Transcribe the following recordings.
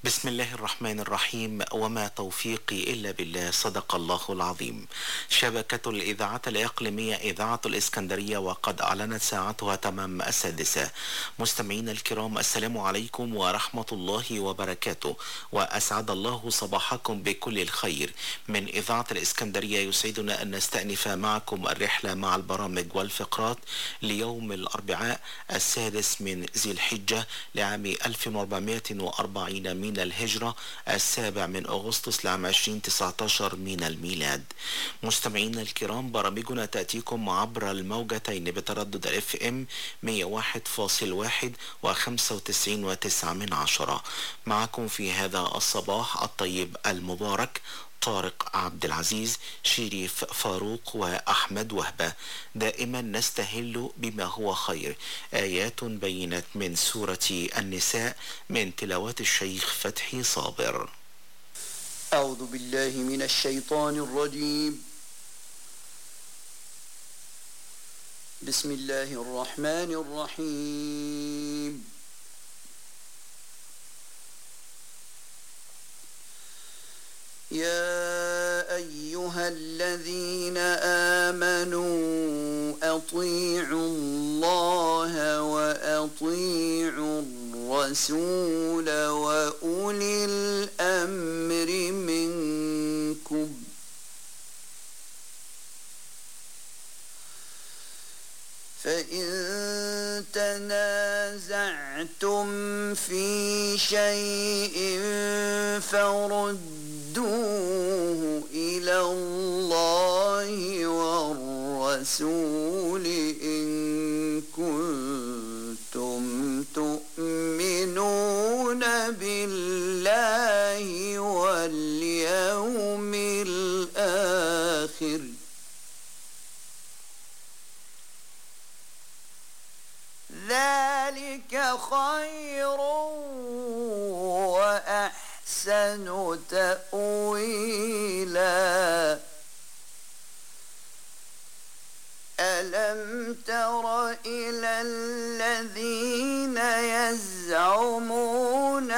بسم الله الرحمن الرحيم وما توفيقي إلا بالله صدق الله العظيم شبكة الإذاعة الإقليمية إذاعة الإسكندرية وقد أعلنت ساعتها تمام السادسة مستمعين الكرام السلام عليكم ورحمة الله وبركاته وأسعد الله صباحكم بكل الخير من إذاعة الإسكندرية يسعدنا أن نستأنف معكم الرحلة مع البرامج والفقرات ليوم الأربعاء السادس من ذي الحجة لعام 1440 من من الهجرة السابع من أغسطس لعام 2019 من الميلاد مستمعينا الكرام برامجنا تأتيكم عبر الموجتين بتردد الاف ام 101.1 و 95.9 من عشرة معكم في هذا الصباح الطيب المبارك طارق عبد العزيز شريف فاروق وأحمد وهبة دائما نستهل بما هو خير آيات بينت من سورة النساء من تلاوات الشيخ فتحي صابر أعوذ بالله من الشيطان الرجيم بسم الله الرحمن الرحيم يا أيها الذين آمنوا أطيعوا الله وأطيعوا الرسول وأولي الأمر منكم فإن تنازعتم في شيء فرد ردوه إلى الله والرسول إن كنتم تؤمنون بالله واليوم الآخر ذلك خير وأحسن أحسن تأويلا ألم تر إلى الذين يزعمون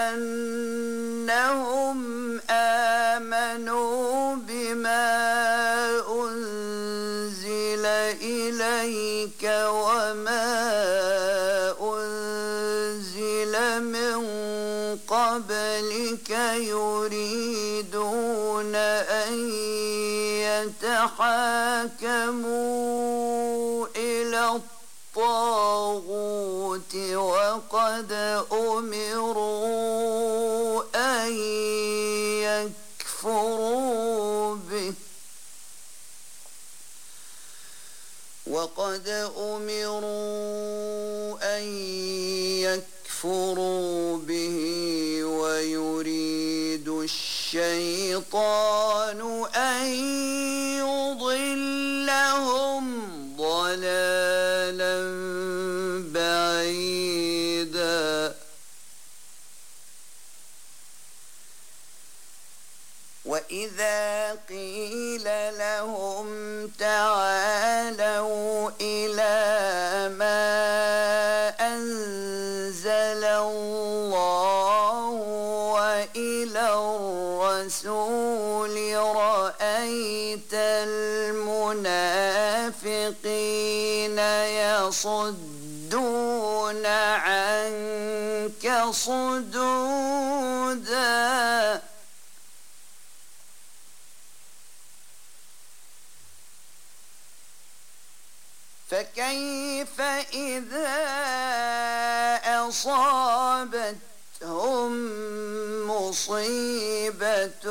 أنهم آمنوا بما أنزل إليك وما قبلك يريدون أن يتحاكموا إلى الطاغوت وقد أمروا أن يكفروا به وقد أمروا أن يكفروا به ويريد الشيطان أن يضلهم ضلالا بعيدا وإذا قيل لهم تعالوا إلى ما أنزل الله الرسول رأيت المنافقين يصدون عنك صدودا فكيف إذا أصابت هم مصيبة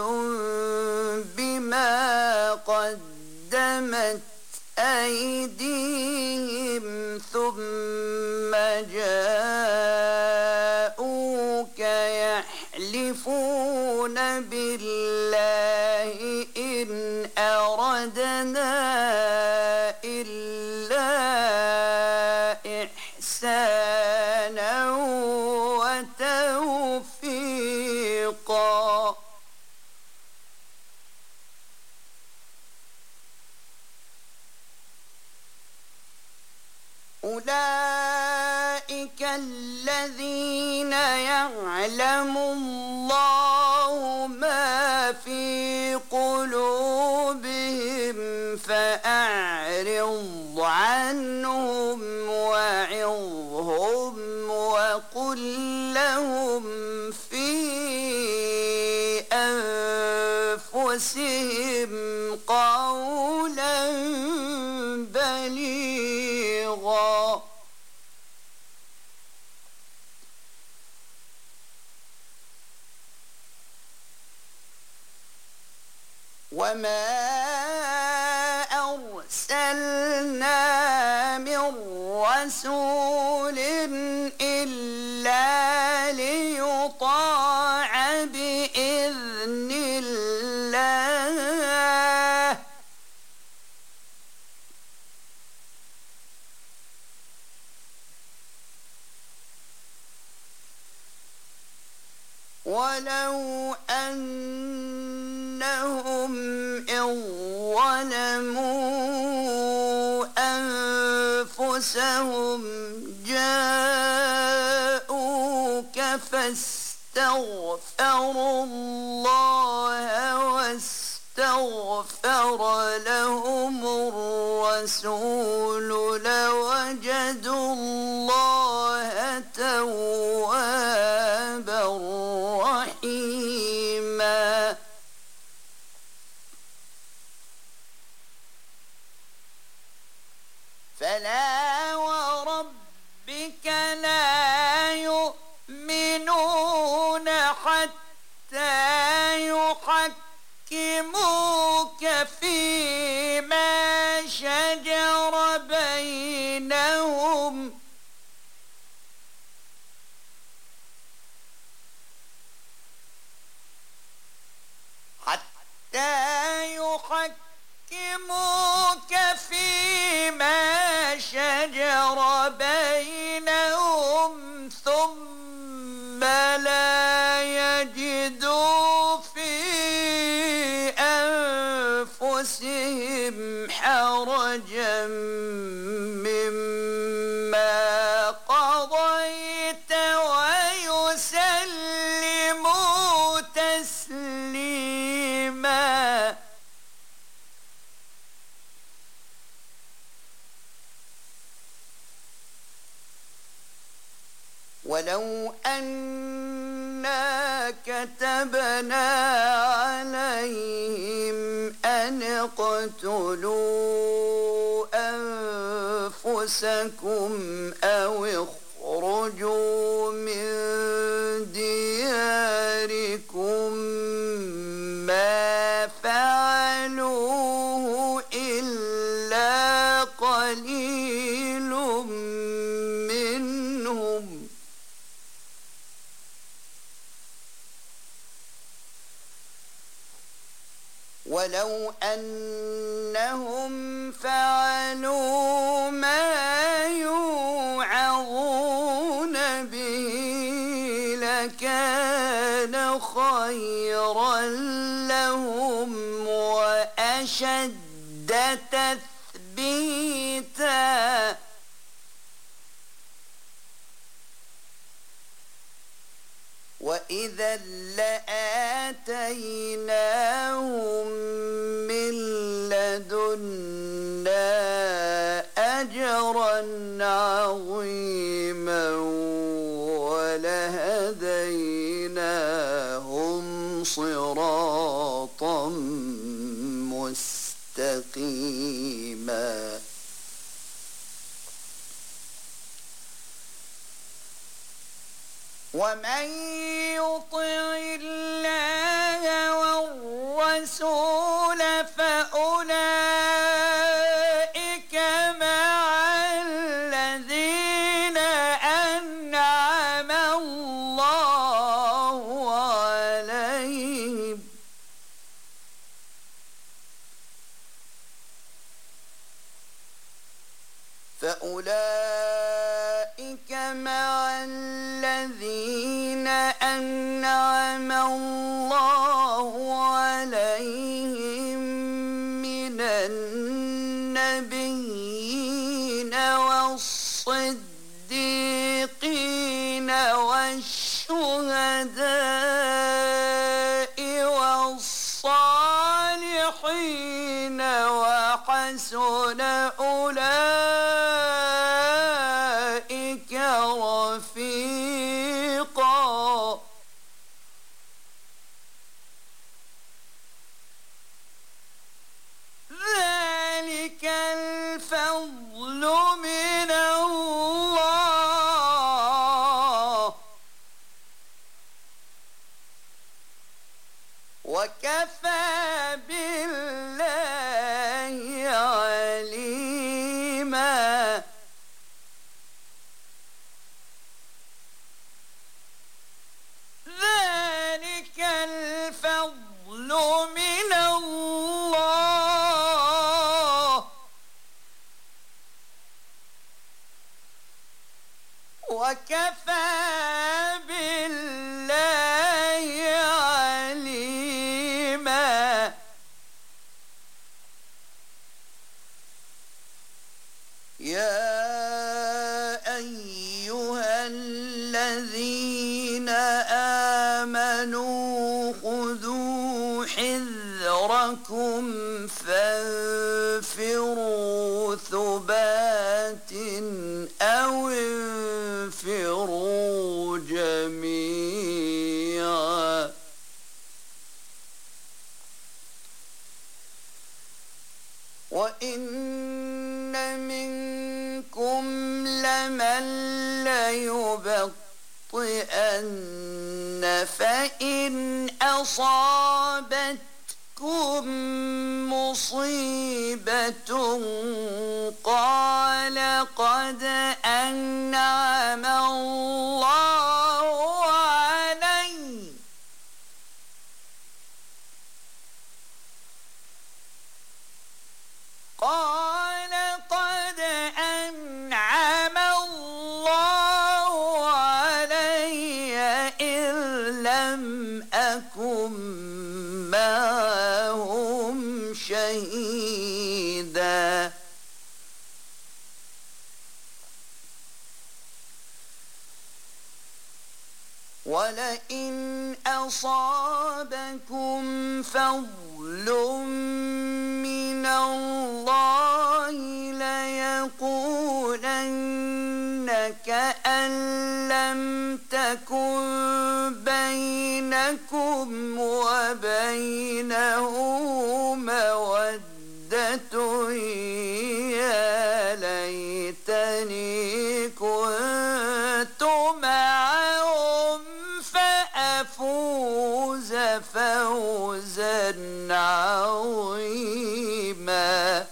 بما قدمت أيديهم ثم جاءوك يحلفون بالله إن أردنا إلا إحسانا توفيقا أولئك الذين يعلم الله أنفسهم قولا بليغا وما أرسلنا من رسول إلا ليطاع بإذن الله ولو أنهم إن ظلموا أنفسهم جاءوك فاستغفروا الله واستغفر لهم الرسول لوجدوا الله توابا رحيما فلا وربك لا يؤمنون حتى يحكموك فيما شجر بينهم حتى يحكموك فيما شجر بينهم ثم لا يجدوا في أنفسهم حرجا مما قضيت ويسلموا تسليما ولو أنا كتبنا عليهم أن اقتلوا أنفسكم أو اخرجوا من دياركم ما فعلوه إلا قليل منهم ولو أنهم فعلوا ما يوعظون به لكان خيرا لهم وأشد تثبيتا وإذا لآتيناهم من لدنا أجرا عظيما ولهديناهم صراطا مستقيما ومن يطع الله والرسول فأولئك مع الذين أنعم الله عليهم فأولئك مع الذين أنعم الله عليهم من النبيين والصديقين والشهداء والصالحين وحسن أولئك رفيقا وكفى بالله عليما ذلك الفضل من الله وكفى بالله عليما يا أيها الذين آمنوا خذوا حذركم فانفروا ثبات أو انفروا جميعا وإن منكم لمن ليبطئن فإن أصابتكم مصيبة قال قد أنعم الله علي قال قد أنعم الله علي إذ لم أكن معهم شهيدا ولئن أصابكم فضل من الله ليقولن كأن لم تكن بينكم وبينه مودة يا ليتني كنت معهم فأفوز فوزا عظيما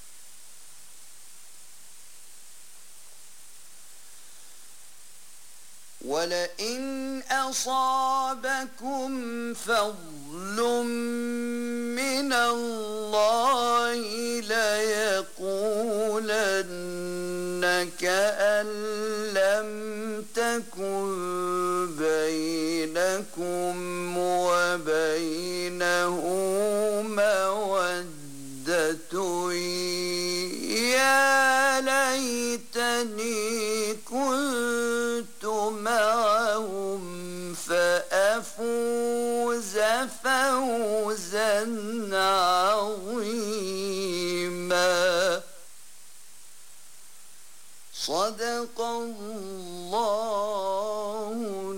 ولئن أصابكم فضل من الله ليقولن كأن لم تكن بينكم وبينه مودة يا ليتني كنت معهم فأفوز فوزا عظيما صدق الله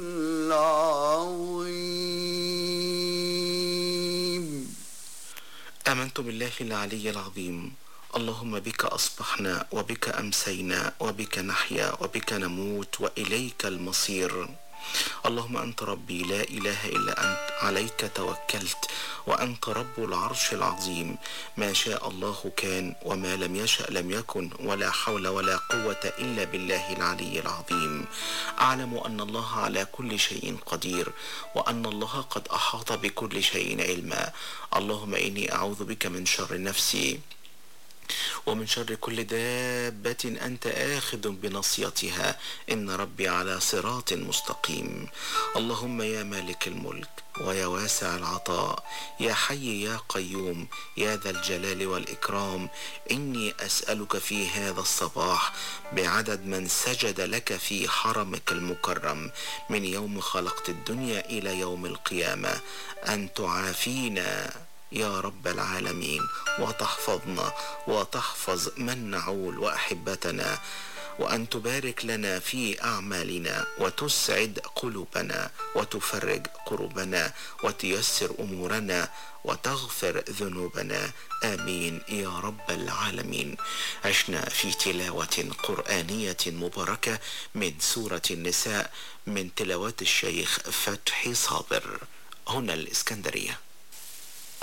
العظيم آمنت بالله العلي العظيم اللهم بك أصبحنا وبك أمسينا وبك نحيا وبك نموت وإليك المصير اللهم أنت ربي لا إله إلا أنت عليك توكلت وأنت رب العرش العظيم ما شاء الله كان وما لم يشأ لم يكن ولا حول ولا قوة إلا بالله العلي العظيم أعلم أن الله على كل شيء قدير وأن الله قد أحاط بكل شيء علما اللهم إني أعوذ بك من شر نفسي ومن شر كل دابة أنت آخذ بنصيتها إن ربي على صراط مستقيم اللهم يا مالك الملك ويا واسع العطاء يا حي يا قيوم يا ذا الجلال والإكرام إني أسألك في هذا الصباح بعدد من سجد لك في حرمك المكرم من يوم خلقت الدنيا إلى يوم القيامة أن تعافينا يا رب العالمين وتحفظنا وتحفظ من نعول وأحبتنا وأن تبارك لنا في أعمالنا وتسعد قلوبنا وتفرج كروبنا وتيسر أمورنا وتغفر ذنوبنا آمين يا رب العالمين عشنا في تلاوة قرآنية مباركة من سورة النساء من تلاوات الشيخ فتحي صابر هنا الإسكندرية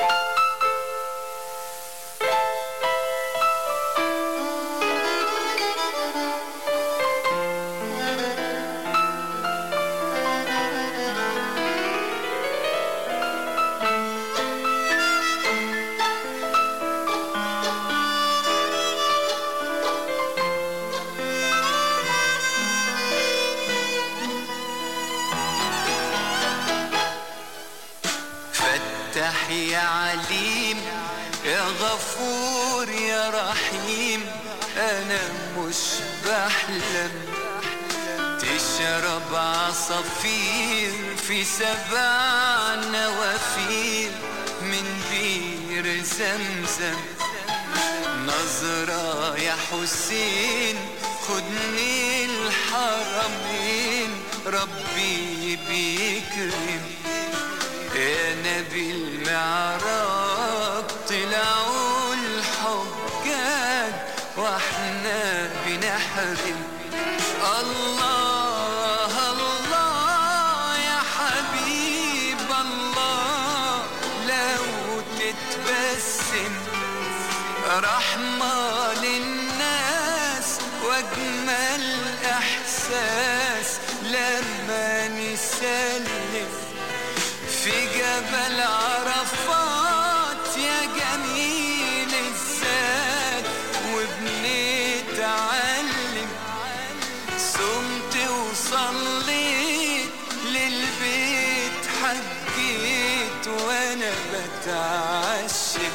فتح يا عليم يا غفور يا رحيم انا مش بحلم تشرب عصافير في سبع نوافير من بير زمزم نظرة يا حسين خدني الحرمين ربي بيكرم يا نبي المعراج طلعوا الحجاج واحنا بنحرم الله الله يا حبيب الله لو تتبسم رحمة للناس واجمل احساس لما نسلم في جبل عرفات يا جميل الذات وبنتعلم صمت وصليت للبيت حجيت وانا بتعشم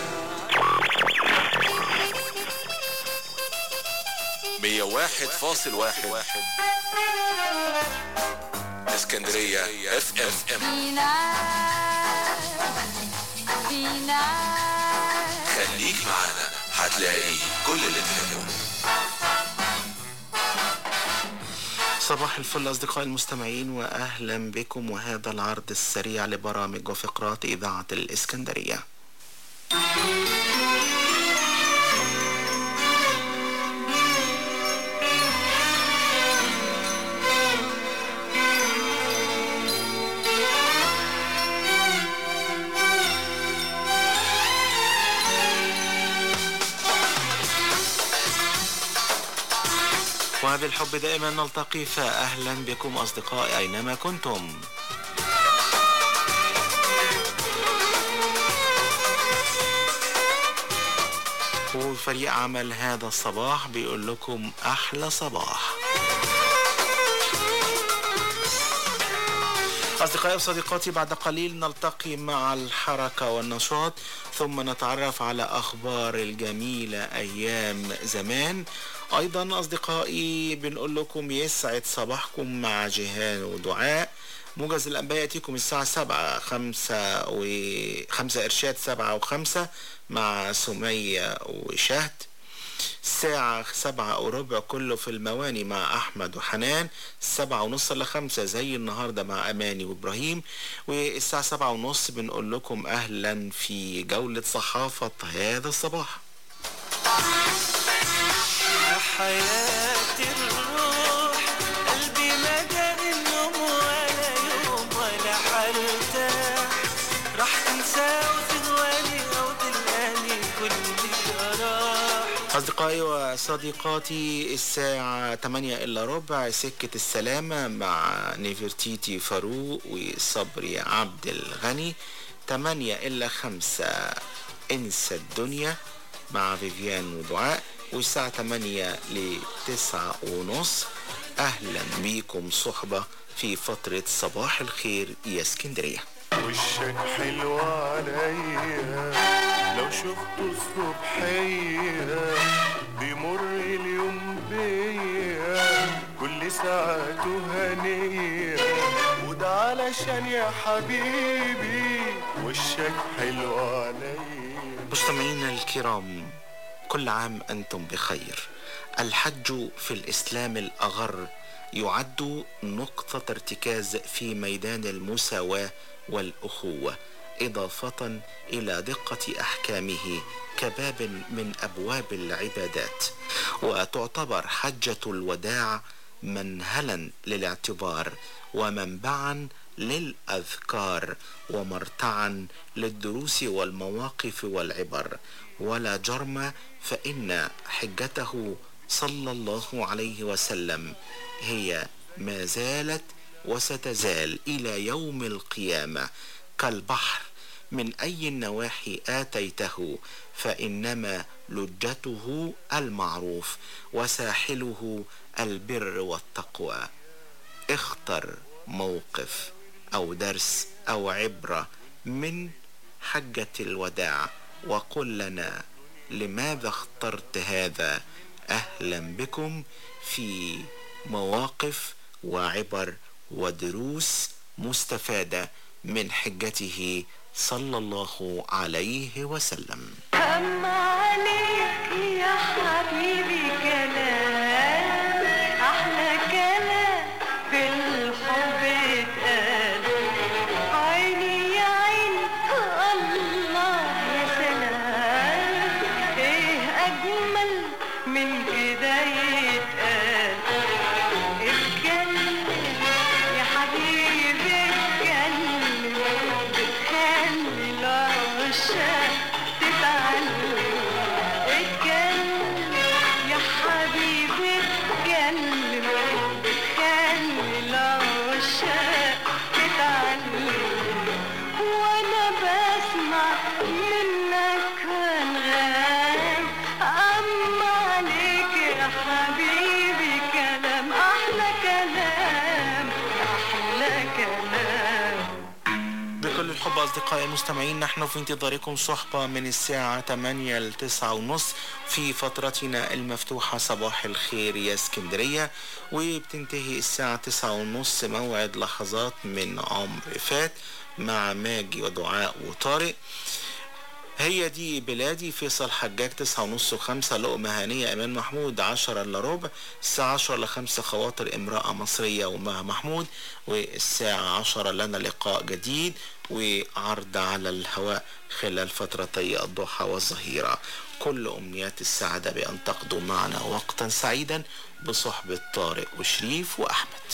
101.1 اسكندرية اف ام في ناس في ناس خليك معانا هتلاقي كل اللي تحبه صباح الفل أصدقائي المستمعين وأهلا بكم وهذا العرض السريع لبرامج وفقرات إذاعة الإسكندرية وبالحب دائما نلتقي فأهلا بكم أصدقائي أينما كنتم وفريق عمل هذا الصباح بيقول لكم أحلى صباح أصدقائي وصديقاتي بعد قليل نلتقي مع الحركة والنشاط ثم نتعرف على أخبار الجميلة أيام زمان أيضا أصدقائي بنقول لكم يسعد صباحكم مع جيهان ودعاء موجز الأنباء يأتيكم الساعة سبعة خمسة وخمسة إرشاد سبعة وخمسة مع سمية وشهد الساعة سبعة وربع كله في المواني مع أحمد وحنان سبعة ونص لخمسة زي النهاردة مع أماني وإبراهيم والساعة سبعة ونص بنقول لكم أهلا في جولة صحافة هذا الصباح حياة الروح قلبي ما جاب النوم ولا يوم ولا حرتاح راح تنسى وتغواني او تلقاني كل جراح أصدقائي وصديقاتي الساعة 8 إلا ربع سكة السلامة مع نيفرتيتي فاروق وصبري عبد الغني 8 إلا 5 انسى الدنيا مع فيفيان ودعاء والساعة 8 ل 9 ونص أهلا بيكم صحبة في فترة صباح الخير يا اسكندرية وشك حلو عليا لو شفته الصبحية بيمر اليوم بيا كل ساعته هنية وده علشان يا حبيبي وشك حلو عليا مستمعينا الكرام كل عام أنتم بخير الحج في الإسلام الأغر يعد نقطة ارتكاز في ميدان المساواة والأخوة إضافة إلى دقة أحكامه كباب من أبواب العبادات وتعتبر حجة الوداع منهلا للاعتبار ومنبعا للأذكار ومرتعا للدروس والمواقف والعبر ولا جرم فإن حجته صلى الله عليه وسلم هي ما زالت وستزال إلى يوم القيامة كالبحر من أي النواحي آتيته فإنما لجته المعروف وساحله البر والتقوى اختر موقف أو درس أو عبرة من حجة الوداع وقل لنا لماذا اخترت هذا أهلا بكم في مواقف وعبر ودروس مستفادة من حجته صلى الله عليه وسلم أما عليك يا حبيبي كلام أحلى كلام في الحب اتقال عيني يا عيني الله يا سلام إيه أجمل من كده يتقال اتكلم يا حبيبي اتكلم بتخلي العشاق تتعلم اتكلم يا حبيبي اتكلم بتخلي العشاق تتعلم وانا بسمع منك انغام اما عليك يا حبيبي كلام احلى كلام احلى كلام بكل الحب أصدقائي المستمعين نحن في انتظاركم صحبة من الساعة 8 ل 9 ونص في فترتنا المفتوحة صباح الخير يا اسكندرية وبتنتهي الساعة 9 ونص موعد لحظات من عمر فات مع ماجي ودعاء وطارق هي دي بلادي فيصل حجاج تسعة ونص وخمسة لقمة هانية إيمان محمود عشرة إلا ربع الساعة عشرة لخمسة خواطر امرأة مصرية ومها محمود والساعة عشرة لنا لقاء جديد وعرض على الهواء خلال فترتي الضحى والظهيرة كل أمنيات السعادة بأن تقضوا معنا وقتا سعيدا بصحبة طارق وشريف وأحمد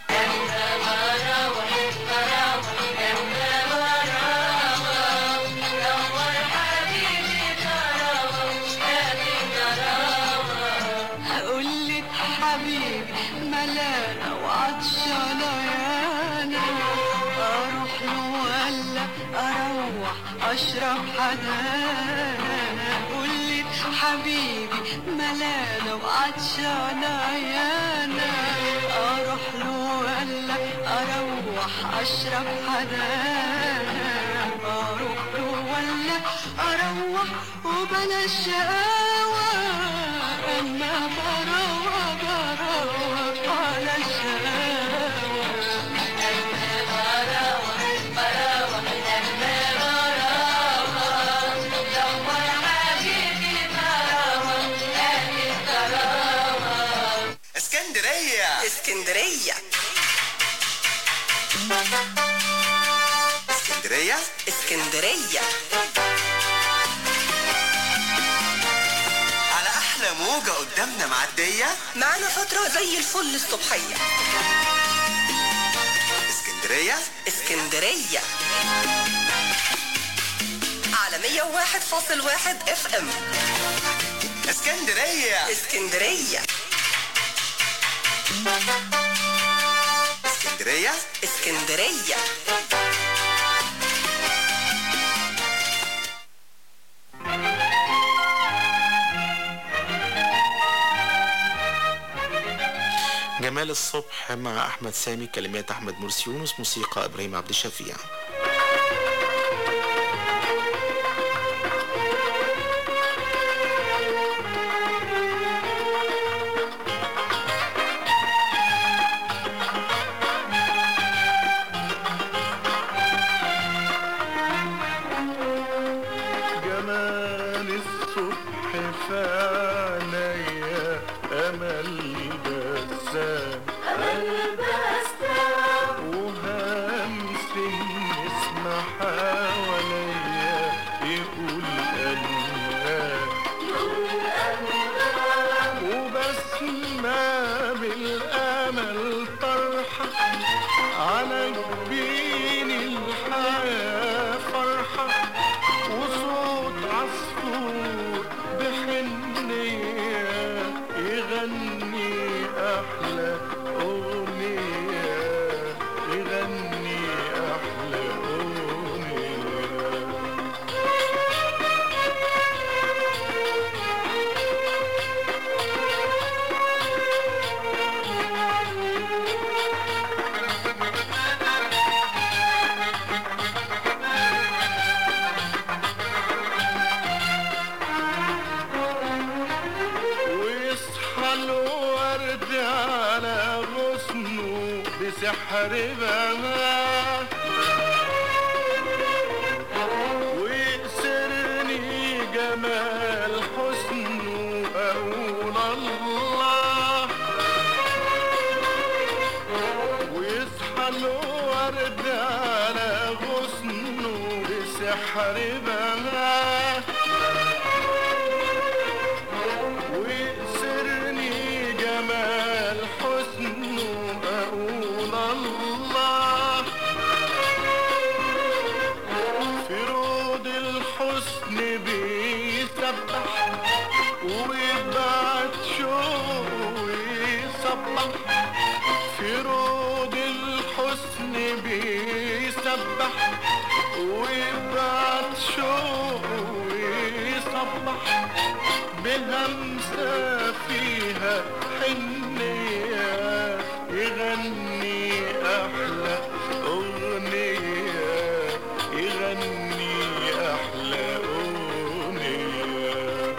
قلت حبيبي ملانة وعطشانة يانا اروح له ولا اروح اشرب حدانا قلت حبيبي ملانة وعطشانة يانا اروح له ولا اروح اشرب حدانا اروح له ولا اروح وبلاش شقاوة اما بروى بروى على الشقاوة اسكندرية اسكندرية اسكندرية اسكندرية على أحلى موجة قدامنا معدية معانا فترة زي الفل الصبحية اسكندرية اسكندرية على 101.1 اف ام اسكندرية اسكندرية اسكندرية اسكندرية جمال الصبح مع أحمد سامي كلمات أحمد مرسي يونس موسيقى إبراهيم عبد الشفيع جمال الصبح في عينيا امل بسام وهمس النسمة حواليا يقول أنغام وبسمة بالأمل طرحة بسحر بهاء ويأسرني جمال حسنه أقول الله ويصحى الورد على غصنه بسحر بهاء ويأسرني جمال حسنه أقول الله في رود الحسن بيسبح ويبعت شوق ويصبح في رود الحسن بيسبح ويبعت شوق ويصبح بهمسة فيها حنية يغني أحلى أغنية يغني أحلى أغنية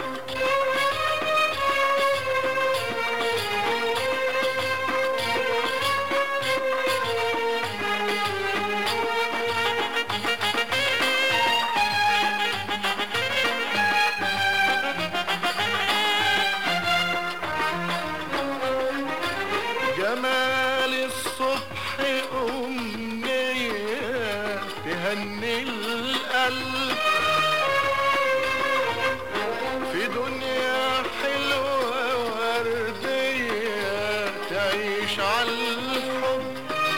جمال الصبح أمنية تهني القلب في دنيا حلوة وردية تعيش على الحب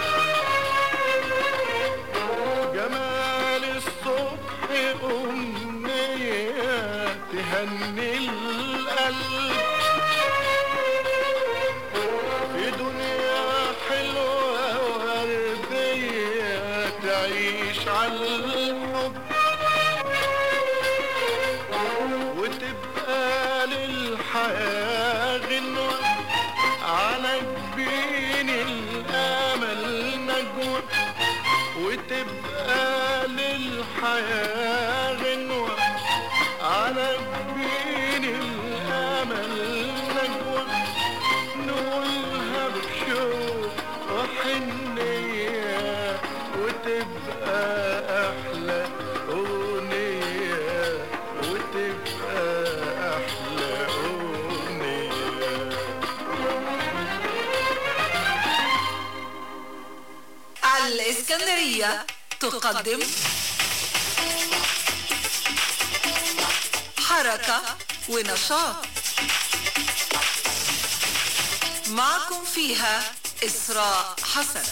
جمال الصبح أمنية تهني القلب في دنيا حلوة وردية تعيش على الحب وتبقى للحياة غنوة على جبين الأمل نجوى وتبقى للحياة غنوة على جبين الأمل نجوى نقولها بشوق وحنية وتبقى أحلى أغنية وتبقى أحلى أغنية الإسكندرية تقدم حركة ونشاط معكم فيها إسراء حسن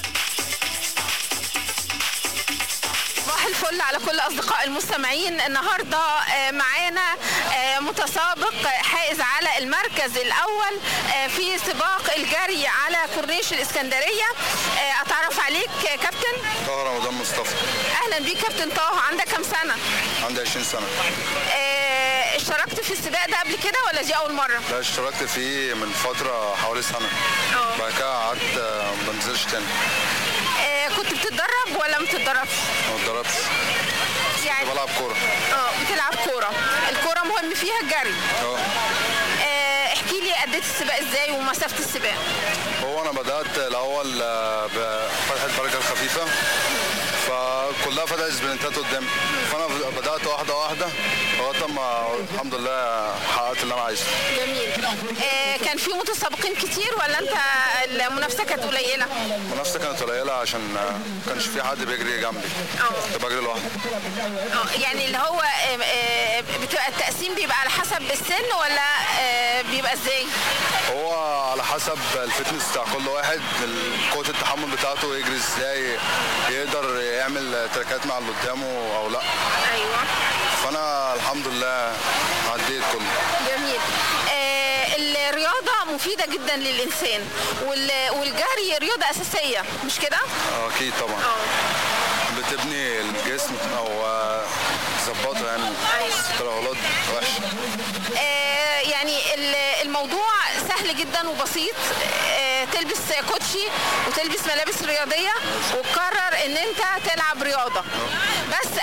صباح الفل على كل اصدقاء المستمعين النهارده آه، معانا آه، متسابق حائز على المركز الاول آه، في سباق الجري على كورنيش الاسكندريه آه، اتعرف عليك آه، كابتن طه رمضان مصطفى اهلا بيك كابتن طه عندك كام سنه عندي 20 سنة آه، اشتركت في السباق ده قبل كده ولا دي اول مره لا اشتركت فيه من فترة حوالي سنة اه. بعد كده قعدت آه، ما بنزلش تاني آه، كنت بتتدرب ولا ما بتتدربش ما اتدربتش يعني بلعب كورة اه بتلعب كوره الكوره مهم فيها الجري اه آه، احكي لي اديت السباق ازاي ومسافه السباق هو انا بدأت الأول آه، بفتحة بركة خفيفة فكلها فتحت سبرنتات قدامي فأنا بدأت واحدة واحدة لغاية ما الحمد لله حققت اللي أنا عايزه جميل آه، كان في متسابقين كتير ولا انت المنافسه كانت قليله المنافسة كانت قليلة عشان آه، ما كانش في حد بيجري جنبي كنت بجري لوحدي اه يعني اللي هو آه، آه، بتبقى التقسيم بيبقى على حسب السن ولا آه، بيبقى ازاي هو على حسب الفتنس بتاع كل واحد ال- قوة التحمل بتاعته يجري ازاي يقدر يعمل تركات مع اللي قدامه او لا ايوه فانا الحمد لله عديت كله جميل آه، الرياضه مفيده جدا للانسان وال- والجري رياضه اساسيه مش كده آه، اكيد طبعا بتبني الجسم او آه، تظبطه يعني ترهلات وحشه آه، يعني ال- الموضوع سهل جدا وبسيط آه، تلبس كوتشي وتلبس ملابس رياضية وتقرر ان انت تلعب رياضة بس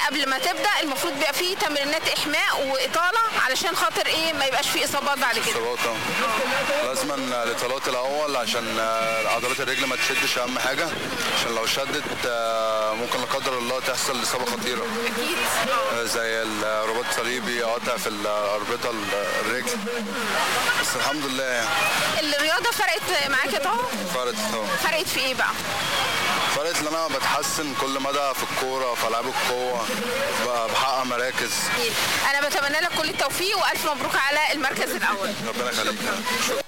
قبل ما تبدا المفروض بيبقى فيه تمرينات احماء واطاله علشان خاطر ايه ما يبقاش فيه اصابات بعد كده اصابات اه لازم الاطالات الاول عشان آه، عضلات الرجل ما تشدش اهم حاجه عشان لو شدت آه، ممكن لا قدر الله تحصل اصابه خطيره اكيد آه، زي الرباط الصليبي قاطع في الاربطه الرجل بس الحمد لله يعني الرياضه فرقت معاك يا طه فرقت طبعا فرقت في ايه بقى فرقت ان انا بتحسن كل مدى في الكوره في العاب القوه ب- بحقق مراكز انا بتمنى لك كل التوفيق والف مبروك على المركز الاول ربنا يخليك شكرا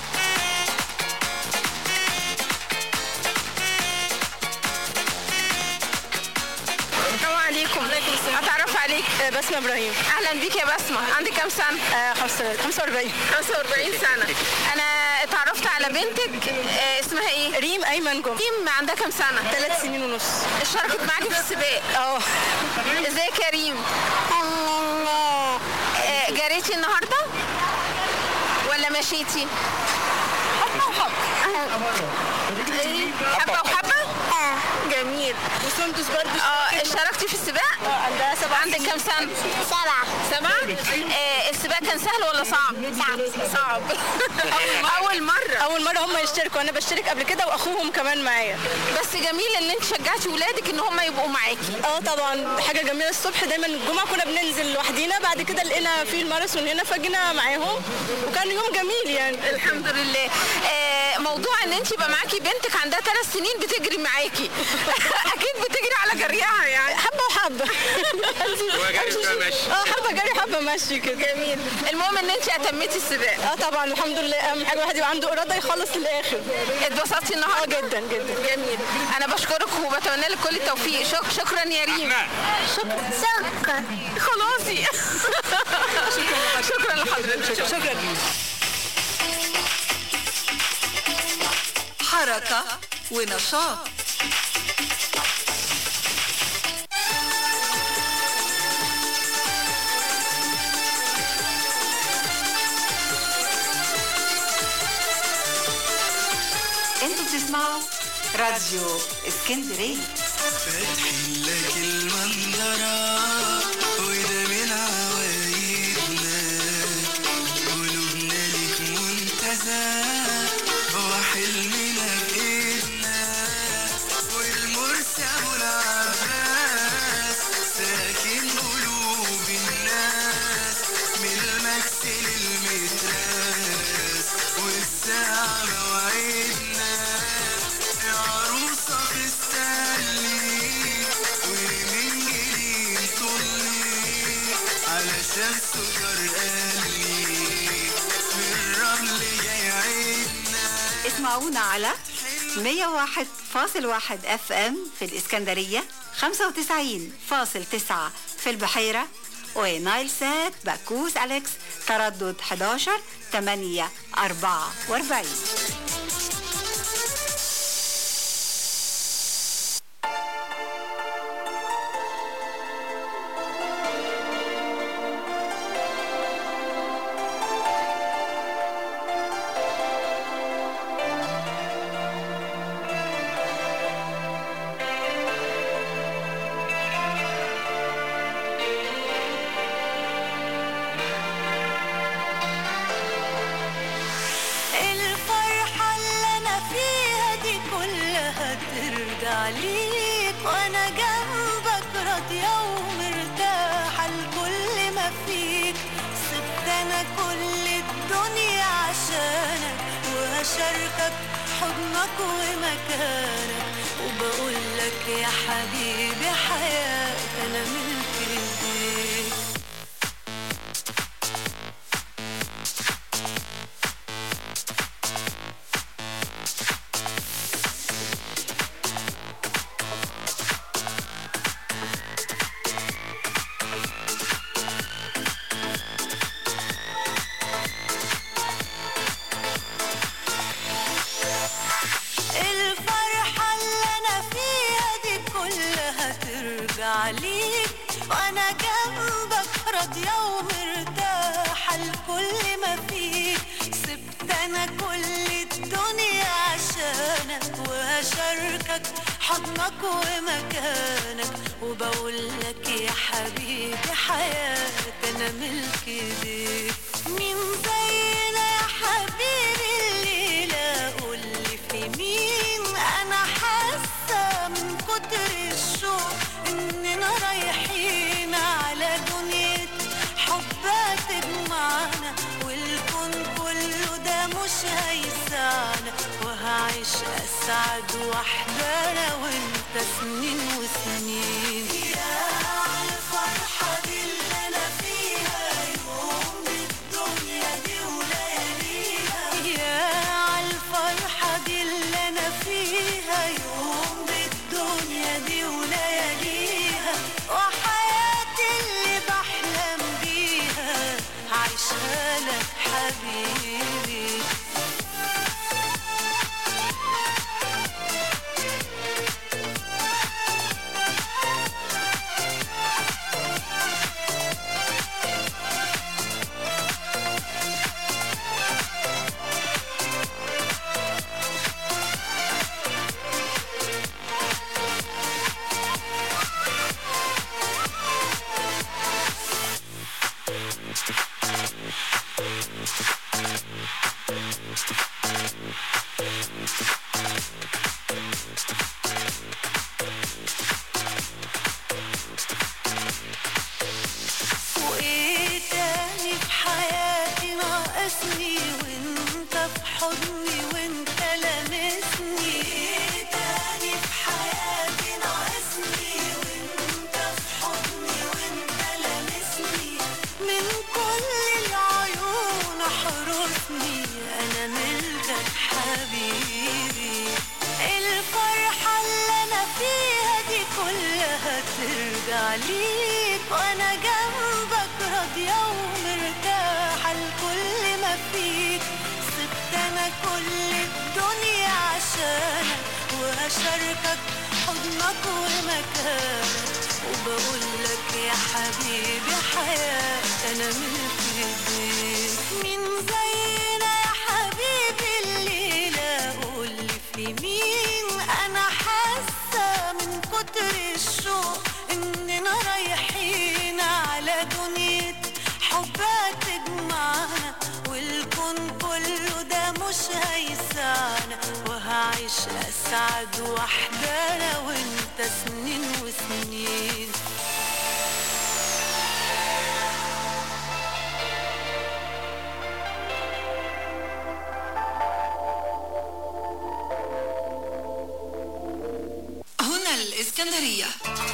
السلام عليكم اتعرف عليك بسمة ابراهيم اهلا بيك يا بسمه عندك كام سنه آه 45 45 سنه انا اتعرفت على بنتك آه، اسمها ايه ريم ايمن جم ريم عندها كام سنه ثلاث سنين ونص اشتركت معاكي في السباق اه ازيك يا ريم آه، جريتي النهارده ولا مشيتي إيه؟ حبه وحبه جميل وسندس برضه اه اشتركتي في السباق عندها سبعة عندك كام سنه سبعة سبعة آه السباق كان سهل ولا صعب صعب. صعب اول مره اول مرة هم يشتركوا انا بشترك قبل كده واخوهم كمان معايا بس جميل ان انت شجعتي ولادك ان هم يبقوا معاكي اه طبعا حاجة جميلة الصبح دايما الجمعة كنا بننزل لوحدينا بعد كده لقينا في الماراثون هنا فجينا معاهم وكان يوم جميل يعني الحمد لله آه موضوع ان انت يبقى معاكي بنتك عندها ثلاث سنين بتجري معاكي اكيد بتجري على جريها يعني حبة وحبة اه حبة جري حبة مشي كده جميل المهم ان انت اتميتي السباق اه طبعا الحمد لله اهم حاجة الواحد يبقى عنده إرادة يخلص للآخر اتبسطتي اه النهارده جدا جدا جميل انا بشكرك وبتمنى لك كل التوفيق شك شكرا يا ريم شكرا سكر خلاصي شكرا لحضرتك شكرا حركة ونشاط انتوا بتسمعوا راديو اسكندريه فاتحين لك المنظرة وده من عوايدنا قلوبنا لك منتزه وحلمنا بإيدنا والمرسى والعباس ساكن قلوب الناس من المكس للمتراس والساعة مواعيدنا يا عروسة في السلي ومن جديد طلي علشان سكر قلبي من الرمل جاي عيدنا اسمعونا على 101.1 اف ام في الاسكندريه 95.9 في البحيره ونايل سات باكوس اليكس تردد 11 8 44 الفرحة اللي أنا فيها دي كلها ترجع ليك وأنا جنبك راضية ومرتاحة لكل ما فيك سبت أنا كل الدنيا عشانك وهشاركك حضنك ومكانك وبقول لك يا حبيبي حياتي أنا ملك إيديك الفرحة اللي أنا فيها دي كلها ترجع ليك وأنا جنبك راضية ومرتاحة لكل ما فيك سبت انا كل الدنيا عشانك وهشاركك حضنك ومكانك وبقول لك يا حبيبي حياتك انا ملك ايديك مين زينا يا حبيبي الليله قول لي في مين انا حاسه من كتر الشوق اننا رايحين على دنيا حبها تجمعنا والكون كله ده مش هيسعنا وهعيش اسعد وحدة انا وانت سنين وسنين يا الفرحة دي اللي انا فيها يوم الدنيا دي ولياليها يا الفرحة دي اللي انا فيها يوم الدنيا دي ولياليها وحياتي اللي بحلم بيها عايشها لك حبيبي وايه تاني في حياتي ناقصني وانت في حضني وانت لامسني ايه تاني في حياتي ناقصني وانت في حضني وانت لامسني من كل العيون احرسني انا ملكك حبيبي الفرحة اللي انا فيها دي كلها ترجع ليك وانا جنبك راضية ومرتاحة لكل ما فيك سبت انا كل الدنيا عشانك وهشاركك حضنك ومكانك وبقول لك يا حبيبي حياتي انا ملك ايديك مين زينا يا حبيبي الليلة قول لي في مين انا حاسة من كتر الشوق اننا رايحين على دنيا حبها تجمعنا والكون كله ده مش هيسعنا وهعيش اسعد وحدة انا وانت سنين وسنين هنا الإسكندرية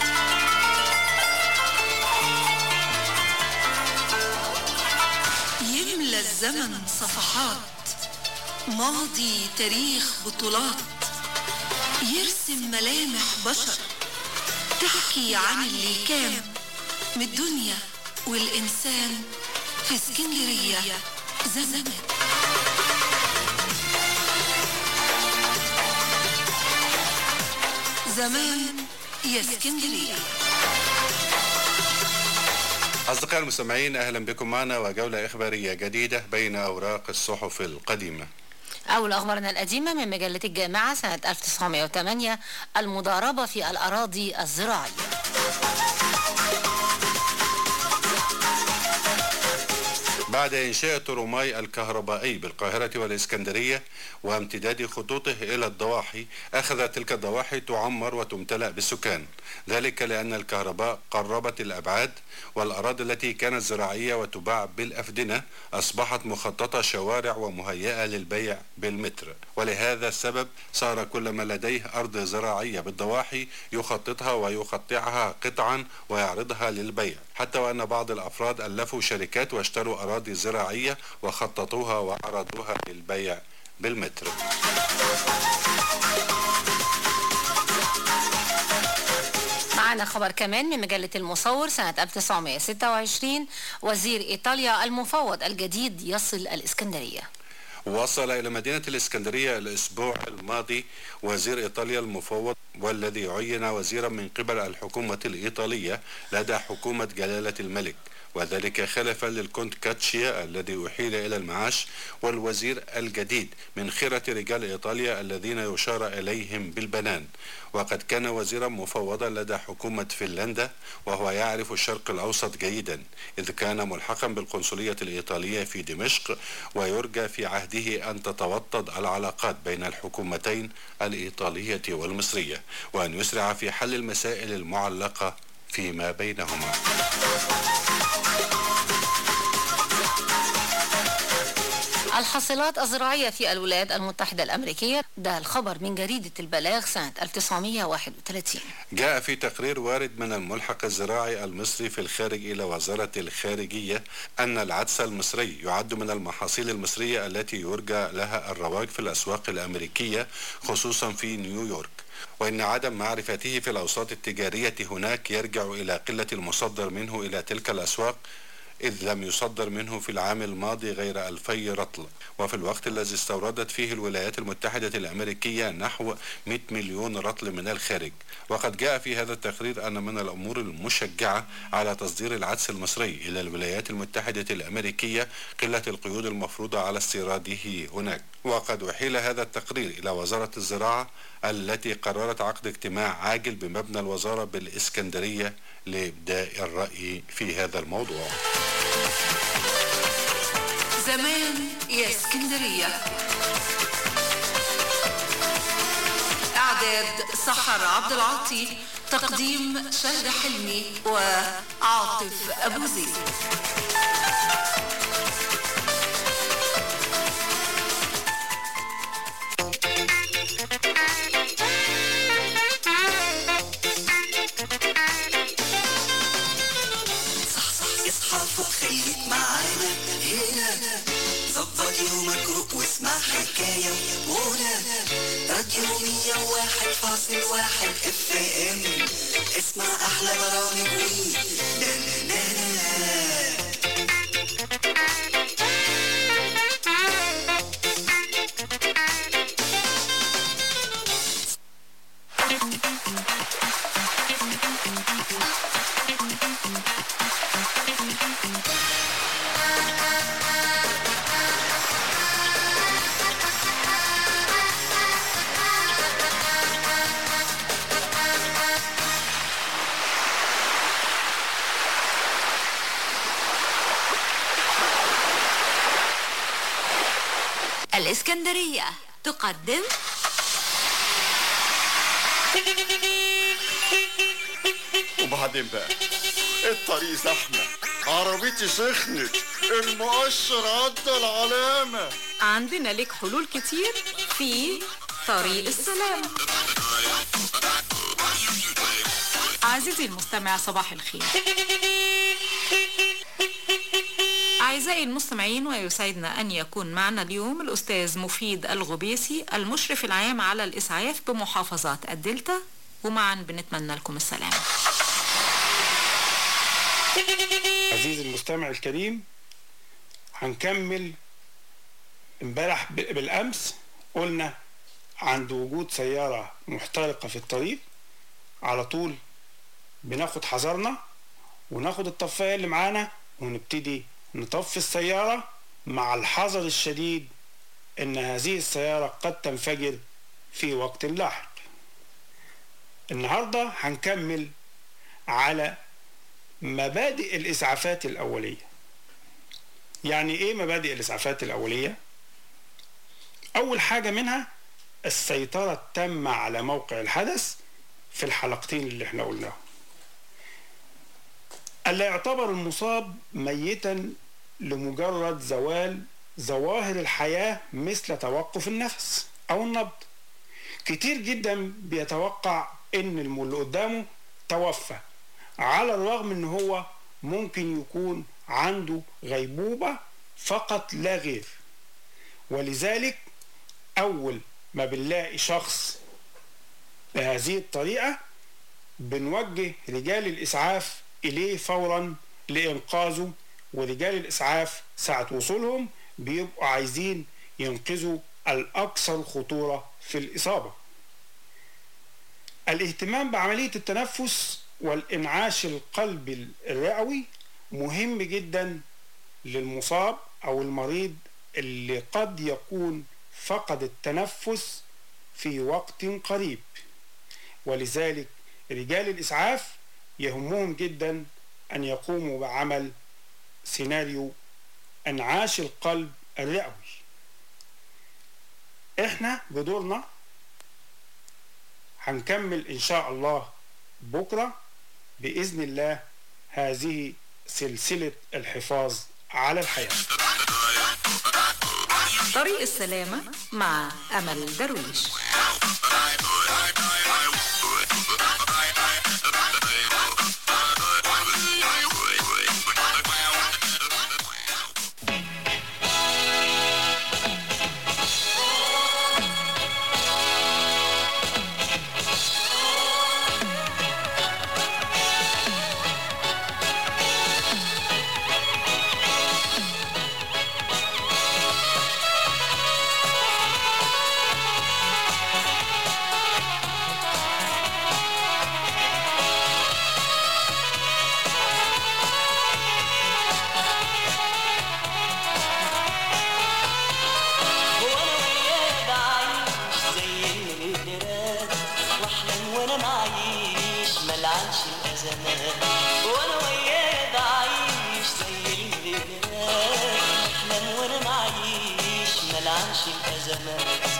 يملى الزمن صفحات ماضي تاريخ بطولات يرسم ملامح بشر تحكي عن اللي كان من الدنيا والإنسان في اسكندرية زمان زمان يا اسكندرية أصدقائي المستمعين أهلا بكم معنا وجولة إخبارية جديدة بين أوراق الصحف القديمة أول أخبارنا القديمة من مجلة الجامعة سنة 1908 المضاربة في الأراضي الزراعية بعد إنشاء ترماي الكهربائي بالقاهرة والإسكندرية وامتداد خطوطه إلى الضواحي أخذت تلك الضواحي تعمر وتمتلأ بالسكان ذلك لأن الكهرباء قربت الأبعاد والأراضي التي كانت زراعية وتباع بالأفدنة أصبحت مخططة شوارع ومهيئة للبيع بالمتر ولهذا السبب صار كل من لديه أرض زراعية بالضواحي يخططها ويقطعها قطعا ويعرضها للبيع حتى وأن بعض الأفراد ألفوا شركات واشتروا أراضي زراعية وخططوها وعرضوها للبيع بالمتر معنا خبر كمان من مجلة المصور سنة 1926 وزير إيطاليا المفوض الجديد يصل الإسكندرية وصل إلى مدينة الإسكندرية الأسبوع الماضي وزير إيطاليا المفوض والذي عين وزيرا من قبل الحكومة الإيطالية لدى حكومة جلالة الملك وذلك خلفا للكونت كاتشيا الذي أحيل إلى المعاش والوزير الجديد من خيرة رجال إيطاليا الذين يشار إليهم بالبنان وقد كان وزيرا مفوضا لدى حكومة فنلندا وهو يعرف الشرق الأوسط جيدا إذ كان ملحقا بالقنصلية الإيطالية في دمشق ويرجى في عهده أن تتوطد العلاقات بين الحكومتين الإيطالية والمصرية وأن يسرع في حل المسائل المعلقة فيما بينهما الحاصلات الزراعية في الولايات المتحدة الأمريكية ده الخبر من جريدة البلاغ سنة 1931 جاء في تقرير وارد من الملحق الزراعي المصري في الخارج إلى وزارة الخارجية أن العدس المصري يعد من المحاصيل المصرية التي يرجى لها الرواج في الأسواق الأمريكية خصوصا في نيويورك وإن عدم معرفته في الأوساط التجارية هناك يرجع إلى قلة المصدر منه إلى تلك الأسواق إذ لم يصدر منه في العام الماضي غير ألفي رطل وفي الوقت الذي استوردت فيه الولايات المتحدة الأمريكية نحو 100 مليون رطل من الخارج وقد جاء في هذا التقرير أن من الأمور المشجعة على تصدير العدس المصري إلى الولايات المتحدة الأمريكية قلة القيود المفروضة على استيراده هناك وقد أحيل هذا التقرير إلى وزارة الزراعة التي قررت عقد اجتماع عاجل بمبنى الوزارة بالإسكندرية لإبداء الرأي في هذا الموضوع زمان يا اسكندرية إعداد سحر عبد العاطي تقديم شهد حلمي وعاطف أبو زيد صح اصحى فوق خليك معانا هنا ظبط يومك روق واسمع حكاية وغنى راديو مية واحد فاصل واحد اف ام اسمع احلى برامج وي لا لا لا لا الإسكندرية تقدم وبعدين بقى الطريق زحمة عربيتي سخنت المؤشر عدى العلامة عندنا لك حلول كتير في طريق السلام عزيزي المستمع صباح الخير أعزائي المستمعين ويسعدنا أن يكون معنا اليوم الأستاذ مفيد الغبيسي المشرف العام على الإسعاف بمحافظات الدلتا ومعا بنتمنى لكم السلام عزيزي المستمع الكريم هنكمل امبارح ب- بالامس قلنا عند وجود سيارة محترقة في الطريق على طول بناخد حذرنا وناخد الطفاية اللي معانا ونبتدي نطفي السيارة مع الحذر الشديد ان هذه السيارة قد تنفجر في وقت لاحق النهاردة هنكمل على مبادئ الإسعافات الأولية يعني إيه مبادئ الإسعافات الأولية؟ أول حاجة منها السيطرة التامة على موقع الحدث في الحلقتين اللي احنا قلناهم ألا يعتبر المصاب ميتا لمجرد زوال ظواهر الحياة مثل توقف النفس أو النبض كتير جدا بيتوقع ان الم- اللي قدامه توفى على الرغم ان هو ممكن يكون عنده غيبوبة فقط لا غير ولذلك اول ما بنلاقي شخص بهذه الطريقة بنوجه رجال الاسعاف اليه فورا لانقاذه ورجال الاسعاف ساعة وصولهم بيبقوا عايزين ينقذوا الاكثر خطورة في الاصابة الاهتمام بعملية التنفس والإنعاش القلبي الرئوي مهم جدا للمصاب أو المريض اللي قد يكون فقد التنفس في وقت قريب ولذلك رجال الإسعاف يهمهم جدا أن يقوموا بعمل سيناريو انعاش القلب الرئوي احنا بدورنا هنكمل ان شاء الله بكره باذن الله هذه سلسله الحفاظ على الحياه طريق السلامة مع أمل درويش وانا وياه بعيش زي المليونيرات واحلم وانا معيش ملعنش الازمات وانا وياه بعيش زي المليونيرات واحلم وانا معيش ملعنش الازمات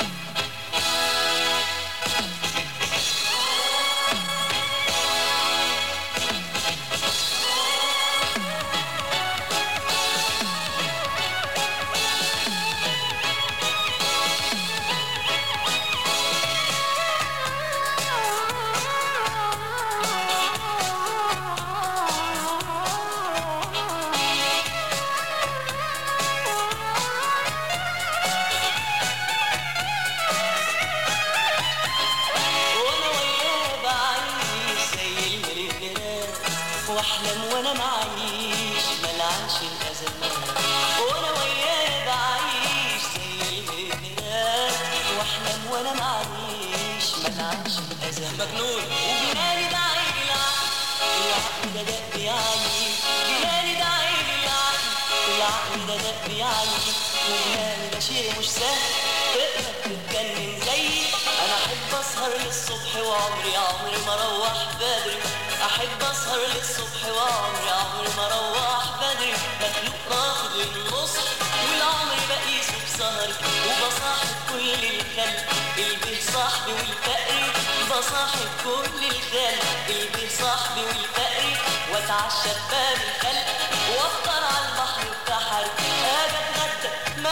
وانا وياه بعيش زي المليونيرات واحلم وانا معيش ملعنش الازمات وانا وياه بعيش زي المليونيرات واحلم وانا معيش ملعنش الازمات مجنون وجناني ده عيب العقل العقل ده دق يعني جناني ده عيب العقل العقل ده دق يعني وجناني ده شيء مش سهل تقدر تتجنن زيي انا احب اسهر للصبح وعمري عمري ما اروح بدري احب اسهر للصبح وعمري عمري ما اروح بدري مخلوق رافض للنص والعمر بقيسه بسهري وبصاحب كل الخلق البه صاحبي والفقري بصاحب كل الخلق البه صاحبي والفقري واتعشى بباب الخلق وافطر على البحر بتاعها اجي اتغدى ما